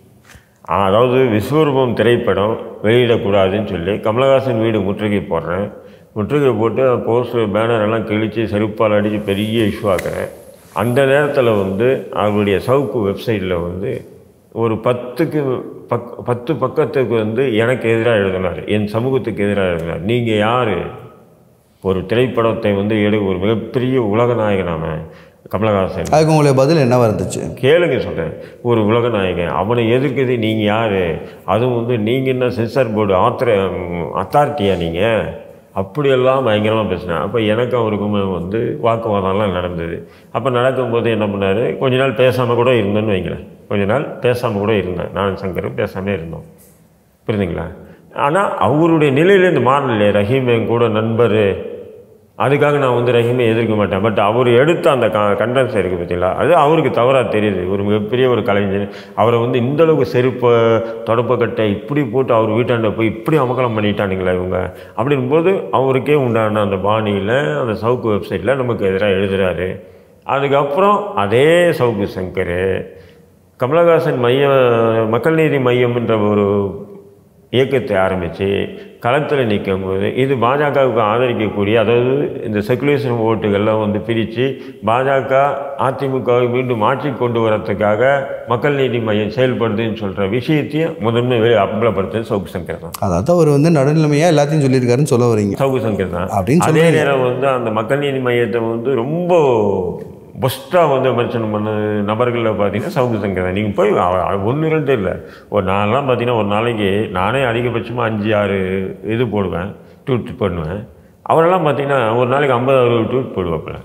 அதாவது விஸ்வரூபம் திரைப்படம் வெளியிடக்கூடாதுன்னு சொல்லி கமலஹாசன் வீடு முற்றுகை போடுறேன் முற்றுகை போட்டு போஸ்டர் பேனர் எல்லாம் கிழித்து செருப்பால் அடித்து பெரிய இஷ்யூ ஆக்குறேன் அந்த நேரத்தில் வந்து அவருடைய சவுக்கு வெப்சைட்டில் வந்து ஒரு பத்துக்கு பக் பத்து பக்கத்துக்கு வந்து எனக்கு எதிராக எழுதினார் என் சமூகத்துக்கு எதிராக எழுதினார் நீங்கள் யார் ஒரு திரைப்படத்தை வந்து எடு ஒரு மிகப்பெரிய உலக நாயகனாம கமலஹாசன் அதுக்கு உங்களுடைய பதில் என்னவா இருந்துச்சு கேளுங்க சொல்கிறேன் ஒரு உலக நாயகன் அவனை எதிர்க்குது நீங்கள் யார் அதுவும் வந்து நீங்கள் என்ன சென்சார் போர்டு ஆத்திர அத்தாரிட்டியா நீங்கள் அப்படியெல்லாம் பயங்கரமாக பேசினேன் அப்போ எனக்கும் அவருக்குமே வந்து வாக்குவாதம்லாம் நடந்தது அப்போ நடக்கும்போது என்ன பண்ணார் கொஞ்ச நாள் பேசாமல் கூட இருந்தேன்னு வைங்களேன் கொஞ்ச நாள் பேசாமல் கூட இருந்தேன் நான் சங்கரும் பேசாமே இருந்தோம் புரியுதுங்களா ஆனால் அவருடைய நிலையிலேருந்து மாறலையே ரஹீம் என் கூட நண்பர் அதுக்காக நான் வந்து ரஹீமை எதிர்க்க மாட்டேன் பட் அவர் எடுத்த அந்த க கண்டென்ஸ் இருக்குது பார்த்தீங்களா அது அவருக்கு தவறாக தெரியுது ஒரு மிகப்பெரிய ஒரு கலைஞர் அவரை வந்து இந்த அளவுக்கு செருப்பை தொடப்பக்கட்டை இப்படி போட்டு அவர் வீட்டாண்ட போய் இப்படி அமக்கலம் பண்ணிட்டானுங்களா இவங்க அப்படிங்கும்போது அவருக்கே உண்டான அந்த பாணியில் அந்த சவுக்கு வெப்சைட்டில் நமக்கு எதிராக எழுதுறாரு அதுக்கப்புறம் அதே சவுக்கு சங்கர் கமலஹாசன் மைய மக்கள் நீதி மையம்ன்ற ஒரு இயக்கத்தை ஆரம்பித்து களத்தில் நிற்கும் போது இது பாஜகவுக்கு ஆதரிக்கக்கூடிய அதாவது இந்த செக்குலேஷன் ஓட்டுகள்லாம் வந்து பிரித்து பாஜக அதிமுகவை மீண்டும் ஆட்சி கொண்டு வரத்துக்காக மக்கள் நீதி மையம் செயல்படுதுன்னு சொல்கிற விஷயத்தையும் முதன்மை வெளி அம்பலப்படுத்துறது சவுக்கு சங்கர் தான் அதாவது அவர் வந்து நடுநிலைமையாக எல்லாத்தையும் சொல்லியிருக்காருன்னு சொல்ல வரீங்க சவுக்கு சங்கர் தான் அப்படின்னு அதே சொல்றீங்க. நேரம் வந்து அந்த மக்கள் நீதி மையத்தை வந்து ரொம்ப பெஸ்ட்டாக வந்து விமர்சனம் பண்ண நபர்களில் பார்த்தீங்கன்னா சவுக்கு சங்கர் தான் நீங்கள் போய் ஒன்று ரெண்டு இல்லை ஒரு நான்லாம் பார்த்தீங்கன்னா ஒரு நாளைக்கு நானே அதிகபட்சமாக அஞ்சு ஆறு இது போடுவேன் ட்வீட் பண்ணுவேன் அவரெல்லாம் பார்த்தீங்கன்னா ஒரு நாளைக்கு ஐம்பது அறுபது ட்வீட் போடுவாப்புல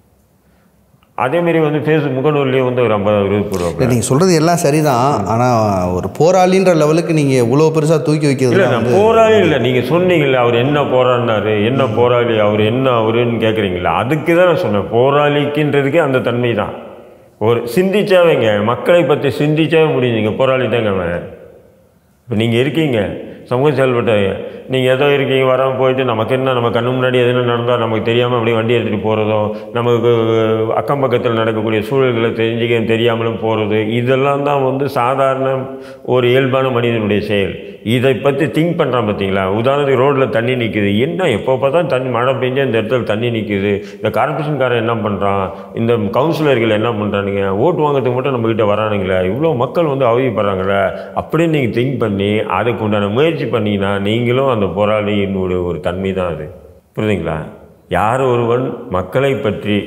அதேமாரி வந்து ஃபேஸ்புக் முகநூல்லையும் வந்து ஒரு ஐம்பது அறுபது போடுவாப்புல இல்லை நீங்கள் சொல்கிறது எல்லாம் சரிதான் ஆனால் ஒரு போராளின்ற லெவலுக்கு நீங்கள் இவ்வளோ பெருசாக தூக்கி இல்லை வைக்கிறது நான் போராளி இல்லை நீங்கள் சொன்னீங்கல்ல அவர் என்ன போராடினாரு என்ன போராளி அவர் என்ன அவருன்னு கேட்குறீங்களா அதுக்கு தான் நான் சொன்னேன் போராளிக்குன்றதுக்கே அந்த தன்மை தான் ஒரு சிந்திச்சாவேங்க மக்களை பற்றி சிந்திச்சாவே முடியுங்க போராளி தாங்க அவன் இப்போ நீங்கள் இருக்கீங்க சமூக செயல்பட்டவங்க நீங்கள் ஏதோ இருக்கீங்க வராமல் போயிட்டு நமக்கு என்ன நம்ம கண்ணு முன்னாடி எதுனா நடந்தால் நமக்கு தெரியாமல் அப்படியே வண்டி எடுத்துகிட்டு போகிறதோ நமக்கு அக்கம் பக்கத்தில் நடக்கக்கூடிய சூழல்களை தெரிஞ்சுக்க தெரியாமலும் போகிறது இதெல்லாம் தான் வந்து சாதாரண ஒரு இயல்பான மனிதனுடைய செயல் இதை பற்றி திங்க் பண்ணுறான் பார்த்தீங்களா உதாரணத்துக்கு ரோட்டில் தண்ணி நிற்குது என்ன எப்போ பார்த்தா தண்ணி மழை பெஞ்சா இந்த இடத்துல தண்ணி நிற்குது இந்த கார்பரேஷன்காரன் என்ன பண்ணுறான் இந்த கவுன்சிலர்கள் என்ன பண்ணுறானுங்க ஓட்டு வாங்குறதுக்கு மட்டும் நம்மக்கிட்ட வரானுங்களே இவ்வளோ மக்கள் வந்து அவதிப்படுறாங்களே அப்படின்னு நீங்கள் திங்க் பண்ணி அதுக்கு உண்டான முயற்சி பண்ணீங்கன்னா நீங்களும் அந்த போராளியினுடைய ஒரு தன்மை தான் அது புரியுதுங்களா யார் ஒருவன் மக்களை பற்றி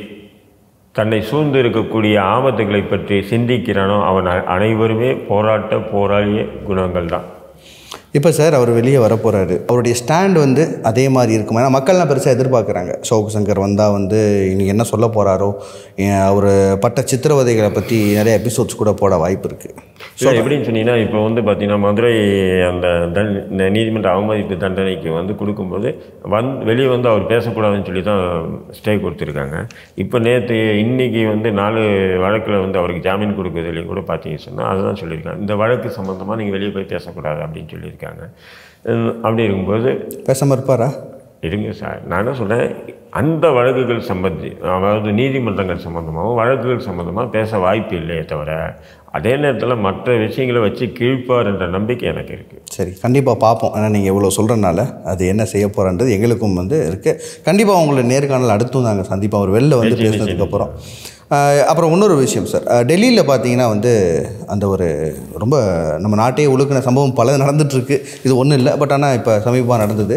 தன்னை சூழ்ந்து இருக்கக்கூடிய ஆபத்துகளை பற்றி சிந்திக்கிறானோ அவன் அ- அனைவருமே போராட்ட போராளிய குணங்கள் தான் இப்போ சார் அவர் வெளியே வரப்போகிறாரு அவருடைய ஸ்டாண்ட் வந்து அதே மாதிரி இருக்கும் ஏன்னா மக்கள்லாம் பெருசாக எதிர்பார்க்குறாங்க சவுக்கு சங்கர் வந்தால் வந்து இன்னைக்கு என்ன சொல்ல போகிறாரோ அவர் பட்ட சித்திரவதைகளை பற்றி நிறைய எபிசோட்ஸ் கூட போட வாய்ப்பு இருக்குது இல்லை எப்படின்னு சொன்னீங்கன்னா இப்போ வந்து பார்த்தீங்கன்னா மதுரை அந்த தண் இந்த நீதிமன்ற அவமதிப்பு தண்டனைக்கு வந்து கொடுக்கும்போது வந் வெளியே வந்து அவர் பேசக்கூடாதுன்னு சொல்லி தான் ஸ்டே கொடுத்துருக்காங்க இப்போ நேற்று இன்னைக்கு வந்து நாலு வழக்கில் வந்து அவருக்கு ஜாமீன் கொடுக்குறதுலையும் கூட பார்த்தீங்கன்னு சொன்னால் அதுதான் சொல்லியிருக்காங்க இந்த வழக்கு சம்மந்தமாக நீங்கள் வெளியே போய் பேசக்கூடாது அப்படின்னு சொல்லியிருக்காங்க உம், அப்படி இருக்கும்போது பேசாமல் இருப்பாரா இருங்க சார் நான் என்ன சொல்கிறேன் அந்த வழக்குகள் சம்பந்தி அதாவது நீதிமன்றங்கள் சம்மந்தமாகவும் வழக்குகள் சம்மந்தமாக பேச வாய்ப்பு இல்லையே தவிர அதே நேரத்தில் மற்ற விஷயங்களை வச்சு கீழ்ப்பார் என்ற நம்பிக்கை எனக்கு இருக்குது சரி கண்டிப்பாக பார்ப்போம் ஏன்னா நீங்கள் இவ்வளோ சொல்கிறனால அது என்ன செய்ய போகிறன்றது எங்களுக்கும் வந்து இருக்குது கண்டிப்பாக உங்களை நேர்காணல் அடுத்தும் நாங்கள் சந்திப்போம் அவர் வெளில வந்து நிச்சயம், பேசினதுக்கப்புறம் ஆஹ் அப்புறம் இன்னொரு விஷயம் சார் டெல்லியில் பார்த்தீங்கன்னா வந்து அந்த ஒரு ரொம்ப நம்ம நாட்டையே உழுக்கின சம்பவம் பல நடந்துட்டுருக்கு இது ஒன்றும் இல்லை பட் ஆனால் இப்போ சமீபமாக நடந்தது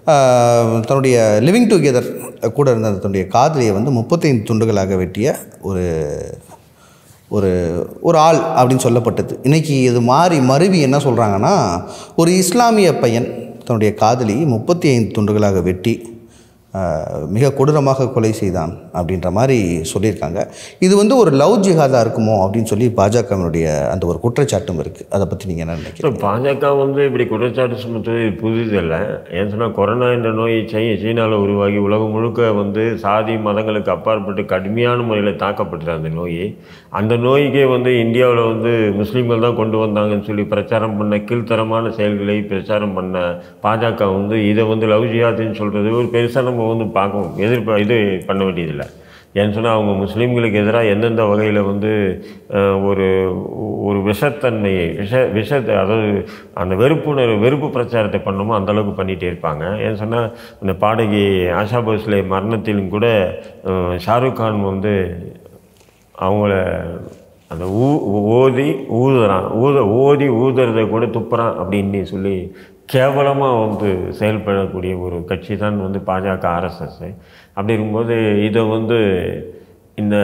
ஆஹ் தன்னுடைய லிவிங் டுகெதர் கூட இருந்த தன்னுடைய காதலியை வந்து முப்பத்தைந்து துண்டுகளாக வெட்டிய ஒரு ஒரு ஒரு ஆள் அப்படின்னு சொல்லப்பட்டது இன்னைக்கு இது மாறி மருவி என்ன சொல்கிறாங்கன்னா ஒரு இஸ்லாமிய பையன் தன்னுடைய காதலி முப்பத்தி ஐந்து துண்டுகளாக வெட்டி ஆஹ், மிக கொடூரமாக கொலை செய்தான் அப்படின்ற மாதிரி சொல்லியிருக்காங்க இது வந்து ஒரு லவ் ஜிஹாதாக இருக்குமோ அப்படின்னு சொல்லி பாஜகவினுடைய அந்த ஒரு குற்றச்சாட்டும் இருக்குது அதை பற்றி நீங்கள் என்ன நினைக்கிறீங்க இப்போ பாஜக வந்து இப்படி குற்றச்சாட்டு சுமத்துவது புதிதில்லை ஏன் சொன்னால் கொரோனா என்ற நோய் சை சீனாவில் உருவாகி உலகம் முழுக்க வந்து சாதி மதங்களுக்கு அப்பாற்பட்டு கடுமையான முறையில் தாக்கப்பட்டது அந்த நோய் அந்த நோய்க்கே வந்து இந்தியாவில் வந்து முஸ்லீம்கள் தான் கொண்டு வந்தாங்கன்னு சொல்லி பிரச்சாரம் பண்ண கீழ்த்தரமான செயல்களை பிரச்சாரம் பண்ண பாஜக வந்து இதை வந்து லவ் ஜிஹாதுன்னு சொல்கிறது ஒரு பெருசாக நம்ம வந்து பார்க்க எதிர்ப்பு இது பண்ண வேண்டியதில்லை ஏன்னு சொன்னால் அவங்க முஸ்லீம்களுக்கு எதிராக எந்தெந்த வகையில் வந்து அஹ், ஒரு ஒரு விஷத்தன்மையை விஷ விஷத்தை அதாவது அந்த வெறுப்புணர்வு வெறுப்பு பிரச்சாரத்தை பண்ணணுமோ அந்த அளவுக்கு பண்ணிகிட்டே இருப்பாங்க ஏன்னு சொன்னால் இந்த பாடகி ஆஷா போஸ்லே மரணத்திலும் கூட அஹ், ஷாருக் கான் வந்து அவங்கள அந்த ஊ ஓதி ஊதுறான் ஊத ஓதி ஊதுறதை கூட துப்புறான் அப்படின்னு சொல்லி கேவலமாக வந்து செயல்படக்கூடிய ஒரு கட்சி தான் வந்து பாஜக ஆர்எஸ்எஸ் அப்படி இருக்கும்போது இதை வந்து இந்த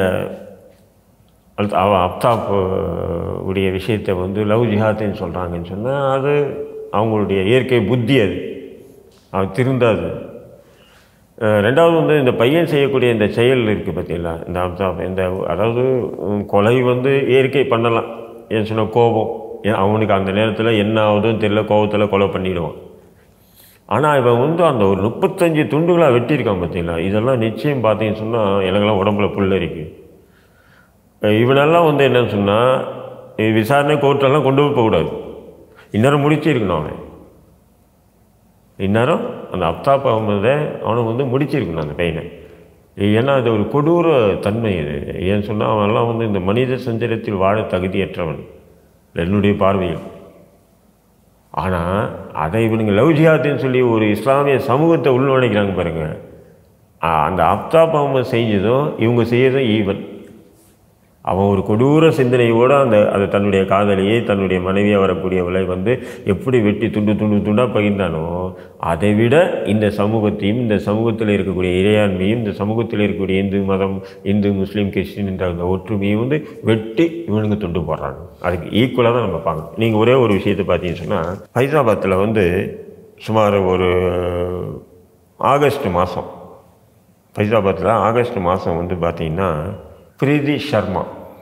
அல்த்- அவ அப்தாப் உடைய விஷயத்தை வந்து லவ் ஜிஹாத்துன்னு சொல்கிறாங்கன்னு சொன்னால் அது அவங்களுடைய இயற்கை புத்தி அது அது திருந்தாது அஹ் ரெண்டாவது வந்து இந்த பையன் செய்யக்கூடிய இந்த செயல் இருக்குது பார்த்தீங்களா இந்த அப்தாப் இந்த அதாவது உம், கொலை வந்து இயற்கை பண்ணலாம் ஏன் சொன்ன கோபம் ஏன் அவனுக்கு அந்த நேரத்தில் என்ன ஆகுதுன்னு தெரியல கோபத்தில் கொலை பண்ணிடுவான் ஆனால் இவன் வந்து அந்த ஒரு முப்பத்தஞ்சு துண்டுகளாக வெட்டியிருக்கான் பார்த்தீங்களா இதெல்லாம் நிச்சயம் பார்த்தீங்கன்னு சொன்னால் எனக்கெல்லாம் உடம்புல புல்லரிக்கு இவனெல்லாம் வந்து என்னன்னு சொன்னால் விசாரணை கோர்ட்டெல்லாம் கொண்டு போய் போகக்கூடாது இந்நேரம் முடிச்சிருக்கணும் அவன் இந்நேரம் அந்த அப்தாப் அகமதை அவனை வந்து முடிச்சிருக்கணும் அந்த பையனை ஏன்னா அது ஒரு கொடூர தன்மை இது ஏன்னு சொன்னால் அவன்லாம் வந்து இந்த மனித சஞ்சலத்தில் வாழ தகுதியற்றவன் என்னுடைய பார்வையில் ஆனால் அதை இவனுங்க லவ் ஜிஹாத்துன்னு சொல்லி ஒரு இஸ்லாமிய சமூகத்தை உள்நுழைக்கிறாங்க பாருங்க ஆ, அந்த அப்தாப் அகமது செஞ்சதும் இவங்க செய்யறதும் ஈவன் அவன் ஒரு கொடூர சிந்தனையோடு அந்த அது தன்னுடைய காதலியை தன்னுடைய மனைவியாக வரக்கூடியவளை வந்து எப்படி வெட்டி துண்டு துண்டு துண்டாக பகிர்ந்தானோ அதை விட இந்த சமூகத்தையும் இந்த சமூகத்தில் இருக்கக்கூடிய இறையாண்மையும் இந்த சமூகத்தில் இருக்கக்கூடிய இந்து மதம் இந்து முஸ்லீம் கிறிஸ்டின் என்ற அந்த ஒற்றுமையை வந்து வெட்டி இவனுங்க துண்டு போடுறாங்க அதுக்கு ஈக்குவலாக தான் நம்ம பார்க்கணும் நீங்கள் ஒரே ஒரு விஷயத்தை பார்த்தீங்கன்னு சொன்னால் ஹைதராபாத்தில் வந்து சுமார் ஒரு ஆகஸ்ட் மாதம் ஃபைசாபாத்தில் ஆகஸ்ட் மாதம் வந்து பார்த்தீங்கன்னா பிரீதி சர்மா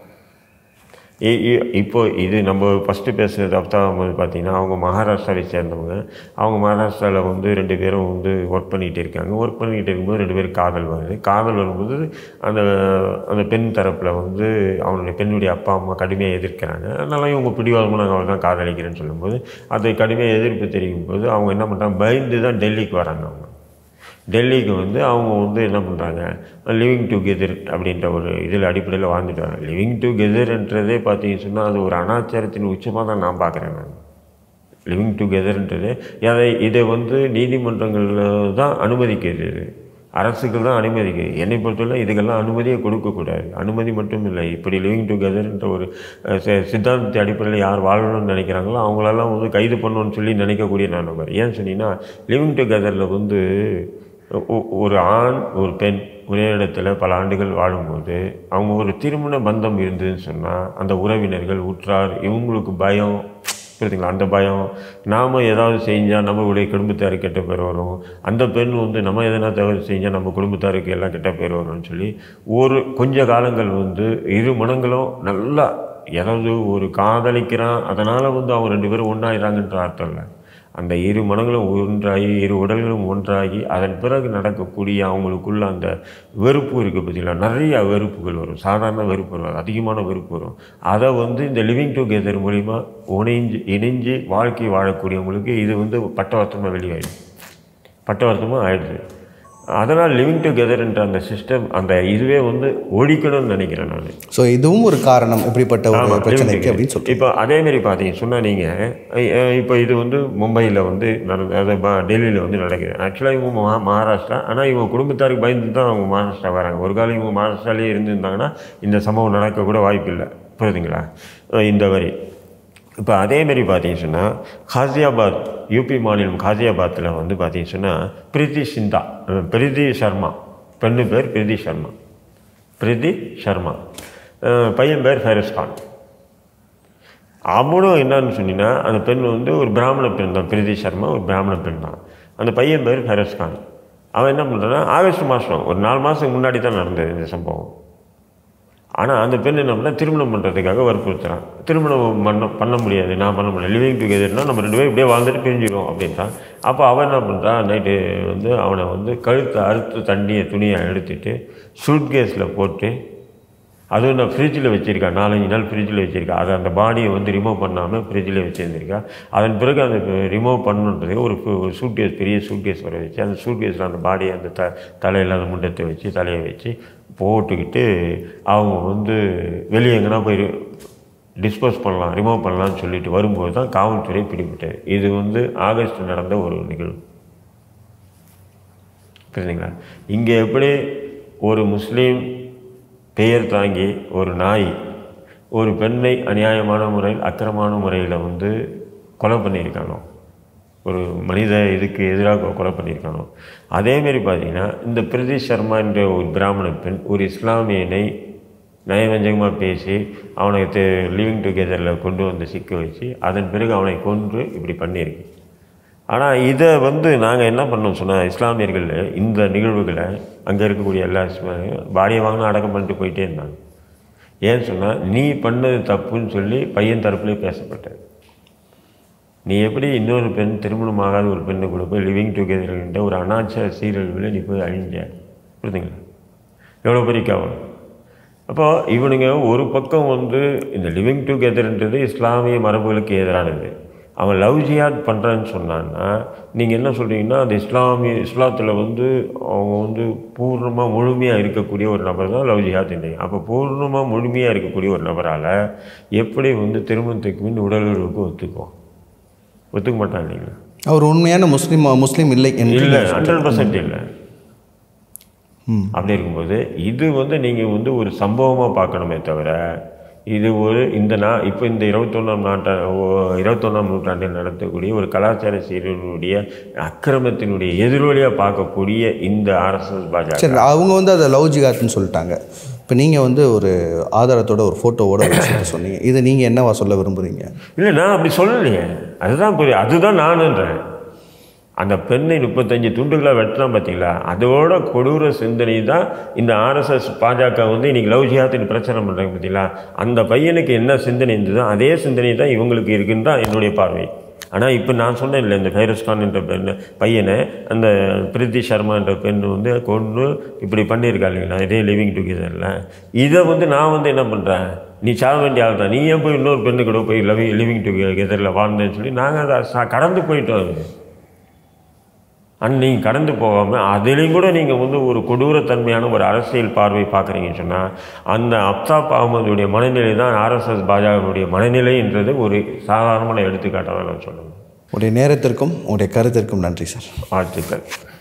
இ- இ- இப்போ இது நம்ம ஃபஸ்ட்டு பேசுகிறது அப்தா வந்து பார்த்தீங்கன்னா அவங்க மகாராஷ்டிராவை சேர்ந்தவங்க அவங்க மகாராஷ்டிராவில் வந்து ரெண்டு பேரும் வந்து ஒர்க் பண்ணிகிட்டு இருக்காங்க ஒர்க் பண்ணிகிட்டு இருக்கும்போது ரெண்டு பேரும் காதல் வருது காதல் வரும்போது அந்த அந்த பெண் தரப்பில் வந்து அவனுடைய பெண்ணுடைய அப்பா அம்மா கடுமையாக எதிர்க்கிறாங்க அதனால இவங்க பிடிவாதமாக நாங்கள் அவள் தான் காதலிக்கிறேன்னு சொல்லும்போது அதை கடுமையாக எதிர்ப்பு தெரிவிக்கும் போது அவங்க என்ன பண்ணுறாங்க பயந்து தான் டெல்லிக்கு வராங்க அவங்க டெல்லிக்கு வந்து அவங்க வந்து என்ன பண்ணுறாங்க லிவிங் டுகெதர் அப்படின்ற ஒரு இதில் அடிப்படையில் வாழ்ந்துட்டு வராங்க லிவிங் டுகெதர்ன்றதே பார்த்தீங்கன்னு சொன்னால் அது ஒரு அனாச்சாரத்தின் உச்சமாக தான் நான் பார்க்குறேன் நான் லிவிங் டுகெதர்ன்றது அதை இதை வந்து நீதிமன்றங்களில் தான் அனுமதிக்கிறது இது. அரசுகள் தான் அனுமதிக்குது என்னை பொறுத்தவரை இதுக்கெல்லாம் அனுமதியை கொடுக்கக்கூடாது அனுமதி மட்டும் இல்லை இப்படி லிவிங் டுகெதர்ன்ற ஒரு அஹ், சி- சித்தாந்தத்தை அடிப்படையில் யார் வாழணும்னு நினைக்கிறாங்களோ அவங்களெல்லாம் வந்து கைது பண்ணணும்னு சொல்லி நினைக்கக்கூடிய நான் நபர் ஏன் சொன்னீங்கன்னா லிவிங் டுகெதரில் வந்து ஒ- ஒரு ஆண் ஒரு பெண் ஒரே இடத்துல பல ஆண்டுகள் வாழும்போது அவங்க ஒரு திருமண பந்தம் இருந்ததுன்னு சொன்னால் அந்த உறவினர்கள் உற்றார் இவங்களுக்கு பயம் புரியுதுங்களா அந்த பயம் நாம் ஏதாவது செஞ்சால் நம்மளுடைய குடும்பத்தாருக்கு கெட்ட பேர் வரும் அந்த பெண் வந்து நம்ம எதனா தவறு செஞ்சால் நம்ம குடும்பத்தாருக்கு எல்லாம் கெட்ட பேர் வரும்னு சொல்லி ஒரு கொஞ்ச காலங்கள் வந்து இரு மனங்களும் நல்லா ஏதாவது ஒரு காதலிக்கிறான் அதனால் வந்து அவங்க ரெண்டு பேரும் ஒன்றாயிறாங்கன்ற அர்த்தம் இல்லை அந்த இரு மனங்களும் ஒன்றாகி இரு உடல்களும் ஒன்றாகி அதன் பிறகு நடக்கக்கூடிய அவங்களுக்குள்ள அந்த வெறுப்பு இருக்குது பார்த்தீங்களா நிறைய வெறுப்புகள் வரும் சாதாரண வெறுப்பு வரும் அதிகமான வெறுப்பு வரும் அதை வந்து இந்த லிவிங் டுகெதர் மூலிமா இணைஞ்சு இணைஞ்சு வாழ்க்கை வாழக்கூடியவங்களுக்கு இது வந்து பட்டவர்த்தமாக வெளியாயிடும் பட்டவர்த்தமாக ஆயிடுது அதனால் லிவிங் டுகெதர்ன்ற அந்த சிஸ்டம் அந்த இதுவே வந்து ஒழிக்கணும்னு நினைக்கிறேன் நான் ஸோ இதுவும் ஒரு காரணம் இப்படிப்பட்ட ஒரு ஆமா, பிரச்சனைக்கு living அப்படின்னு சொல்லிட்டு இப்போ அதே மாதிரி பார்த்தீங்க சொன்னா நீங்கள் இப்போ இது வந்து மும்பையில் வந்து நடந்த அது ப- டெல்லியில் வந்து நடக்குது ஆக்சுவலாக இவங்க மகா மகாராஷ்டிரா ஆனால் இவங்க குடும்பத்தாருக்கு பயந்து தான் அவங்க மகாராஷ்டிரா வராங்க ஒரு காலம் இவங்க மகாராஷ்டிராலேயே இருந்திருந்தாங்கன்னா இந்த சம்பவம் நடக்கக்கூட வாய்ப்பு இல்லை புரியுதுங்களா அஹ் இந்த வரி இப்போ அதே மாதிரி பார்த்தீங்க சொன்னால் காசியாபாத் யூபி மாநிலம் காசியாபாத்தில் வந்து பார்த்தீங்க சொன்னால் பிரீத்தி சிந்தா அஹ் பிரீத்தி சர்மா பெண்ணு பேர் பிரீத்தி சர்மா பிரீத்தி சர்மா அஹ் பையன் பேர் ஃபைரஸ் கான் அவனும் என்னன்னு சொன்னீங்கன்னா அந்த பெண் வந்து ஒரு பிராமண பெண் தான் பிரீதி சர்மா ஒரு பிராமண பெண் தான் அந்த பையன் பேர் ஃபைரஸ் கான் அவன் என்ன பண்ணுறான்னா ஆகஸ்ட் மாதம் ஒரு நாலு மாதத்துக்கு முன்னாடி தான் நடந்தது இந்த சம்பவம் ஆனால் அந்த பெண் என்ன பண்ணா திருமணம் பண்ணுறதுக்காக வற்புறுத்துறான் திருமணம் பண்ண பண்ண முடியாது நான் பண்ண முடியாது லிவிங் டுகெதர்னா நம்ம ரெண்டு பேரும் இப்படியே வாழ்ந்துட்டு பிரிஞ்சிடும் அப்படின்றான் அப்போ அவன் என்ன பண்ணுறான் நைட்டு வந்து அவனை வந்து கழுத்தை அறுத்து தண்ணியை துணியை எடுத்துட்டு சூட்கேஸில் போட்டு அதுவும் நான் ஃப்ரிட்ஜில் வச்சுருக்கேன் நாலஞ்சு நாள் ஃப்ரிட்ஜில் வச்சுருக்கேன் அதை அந்த பாடியை வந்து ரிமூவ் பண்ணாமல் ஃப்ரிட்ஜில் வச்சுருந்துருக்கா அதன் பிறகு அந்த ரிமூவ் பண்ணுன்றது ஒரு சூட்கேஸ் பெரிய சூட்கேஸ் வர வச்சு அந்த சூட்கேஸில் அந்த பாடியை அந்த த தலையில் அந்த முண்டத்தை வச்சு தலையை வச்சு போட்டுக்கிட்டு அவங்க வந்து வெளியே எங்கன்னா போய் டிஸ்போஸ் பண்ணலாம் ரிமூவ் பண்ணலாம்னு சொல்லிட்டு வரும்போது தான் காவல்துறை பிடிபட்டது இது வந்து ஆகஸ்ட் நடந்த ஒரு நிகழ்வு புரியுதுங்களா இங்கே எப்படி ஒரு முஸ்லீம் பெயர் தாங்கி ஒரு நாய் ஒரு பெண்ணை அநியாயமான முறையில் அக்கிரமான முறையில் வந்து கொலை பண்ணியிருக்கானோ ஒரு மனித இதுக்கு எதிராக கொலை பண்ணியிருக்கானோ அதேமாரி பார்த்தீங்கன்னா இந்த பிரதி சர்மா என்ற ஒரு பிராமண பெண் ஒரு இஸ்லாமியனை நயவஞ்சகமாக பேசி அவனை லிவிங் டுகெதரில் கொண்டு வந்து சிக்க வச்சு அதன் பிறகு அவனை கொன்று இப்படி பண்ணியிருக்கு ஆனால் இதை வந்து நாங்கள் என்ன பண்ணோம் சொன்னால் இஸ்லாமியர்கள் இந்த நிகழ்வுகளை அங்கே இருக்கக்கூடிய எல்லா இஸ்லாமியரும் பாடியை வாங்கினா அடக்கம் பண்ணிட்டு போயிட்டே இருந்தாங்க ஏன்னு சொன்னால் நீ பண்ணது தப்புன்னு சொல்லி பையன் தரப்புலேயே பேசப்பட்டது நீ எப்படி இன்னொரு பெண் திருமணமாகாத ஒரு பெண்ணை கூட போய் லிவிங் டுகெதர்கிட்ட ஒரு அனாச்சார சீரழிவில் நீ போய் அழிஞ்ச புரியுதுங்களா எவ்வளோ பெரிய கேவலம் அப்போது இவனுங்க ஒரு பக்கம் வந்து இந்த லிவிங் டுகெதர்ன்றது இஸ்லாமிய மரபுகளுக்கு எதிரானது அவன் லவ் ஜியாத் பண்ணுறான்னு சொன்னான்னா நீங்கள் என்ன சொல்கிறீங்கன்னா அந்த இஸ்லாமிய இஸ்லாத்தில் வந்து அவங்க வந்து பூர்ணமாக முழுமையாக இருக்கக்கூடிய ஒரு நபர் தான் லவ் ஜிஹாத் அப்போ பூர்ணமாக முழுமையாக இருக்கக்கூடிய ஒரு நபரால் எப்படி வந்து திருமணத்துக்கு முன் உடலுறவுக்கு ஒத்துக்குவோம் ஒத்துக்க மாட்டான் இல்லைங்களா அவர் உண்மையான முஸ்லீம் முஸ்லீம் இல்லை என்று இல்லை ஹண்ட்ரட் பர்சன்ட் இல்லை அப்படி இருக்கும்போது இது வந்து நீங்கள் வந்து ஒரு சம்பவமாக பார்க்கணுமே தவிர இது ஒரு இந்த நா இப்போ இந்த இருபத்தொன்னாம் நாட்டா இருபத்தொன்னாம் நூற்றாண்டில் நடத்தக்கூடிய ஒரு கலாச்சார சீரழிவுடைய அக்கிரமத்தினுடைய எதிரொலியாக பார்க்கக்கூடிய இந்த ஆர்எஸ்எஸ் பாஜக சரி அவங்க வந்து அதை லவ் ஜிகாத்னு சொல்லிட்டாங்க இப்போ நீங்கள் வந்து ஒரு ஆதாரத்தோட ஒரு ஃபோட்டோவோட ஒரு விஷயத்தை சொன்னீங்க இதை நீங்கள் என்னவா சொல்ல விரும்புகிறீங்க இல்லை நான் அப்படி சொல்லலையே அதுதான் புரியும் அதுதான் நானுன்றேன் அந்த பெண்ணை முப்பத்தஞ்சு துண்டுகளாக வெட்டினா பார்த்தீங்களா அதோட கொடூர சிந்தனை தான் இந்த ஆர்எஸ்எஸ் பாஜக வந்து இன்னைக்கு லவ் ஜிஹாத்தின் பிரச்சனை பண்ணுறாங்க பார்த்தீங்களா அந்த பையனுக்கு என்ன சிந்தனை இருந்ததோ அதே சிந்தனை தான் இவங்களுக்கு இருக்குன்னு தான் என்னுடைய பார்வை ஆனால் இப்போ நான் சொன்னேன் இல்லை இந்த ஃபைரஸ் கான் என்ற பெண் பையனை அந்த பிரீத்தி சர்மா என்ற பெண் வந்து கொண்டு இப்படி பண்ணியிருக்கா இல்லைங்களா இதே லிவிங் டுகெதரில் இதை வந்து நான் வந்து என்ன பண்ணுறேன் நீ சாக வேண்டிய ஆள் தான் நீ ஏன் போய் இன்னொரு பெண்ணு கூட போய் லவி லிவிங் டுகெதரில் வாழ்ந்தேன்னு சொல்லி நாங்கள் அதை ச- கடந்து போயிட்டோம் அது ஆனால் நீங்கள் கடந்து போகாமல் அதிலையும் கூட நீங்கள் வந்து ஒரு கொடூரத்தன்மையான ஒரு அரசியல் பார்வை பார்க்குறீங்கன்னு சொன்னால் அந்த அப்தாப் அகமதுடைய மனநிலை தான் ஆர்எஸ்எஸ் பாஜகவுடைய மனநிலைன்றது ஒரு சாதாரணமான எடுத்துக்காட்டாக தான் நான் சொல்லணும் உடைய நேரத்திற்கும் உடைய கருத்திற்கும் நன்றி சார் வாழ்த்துக்கள்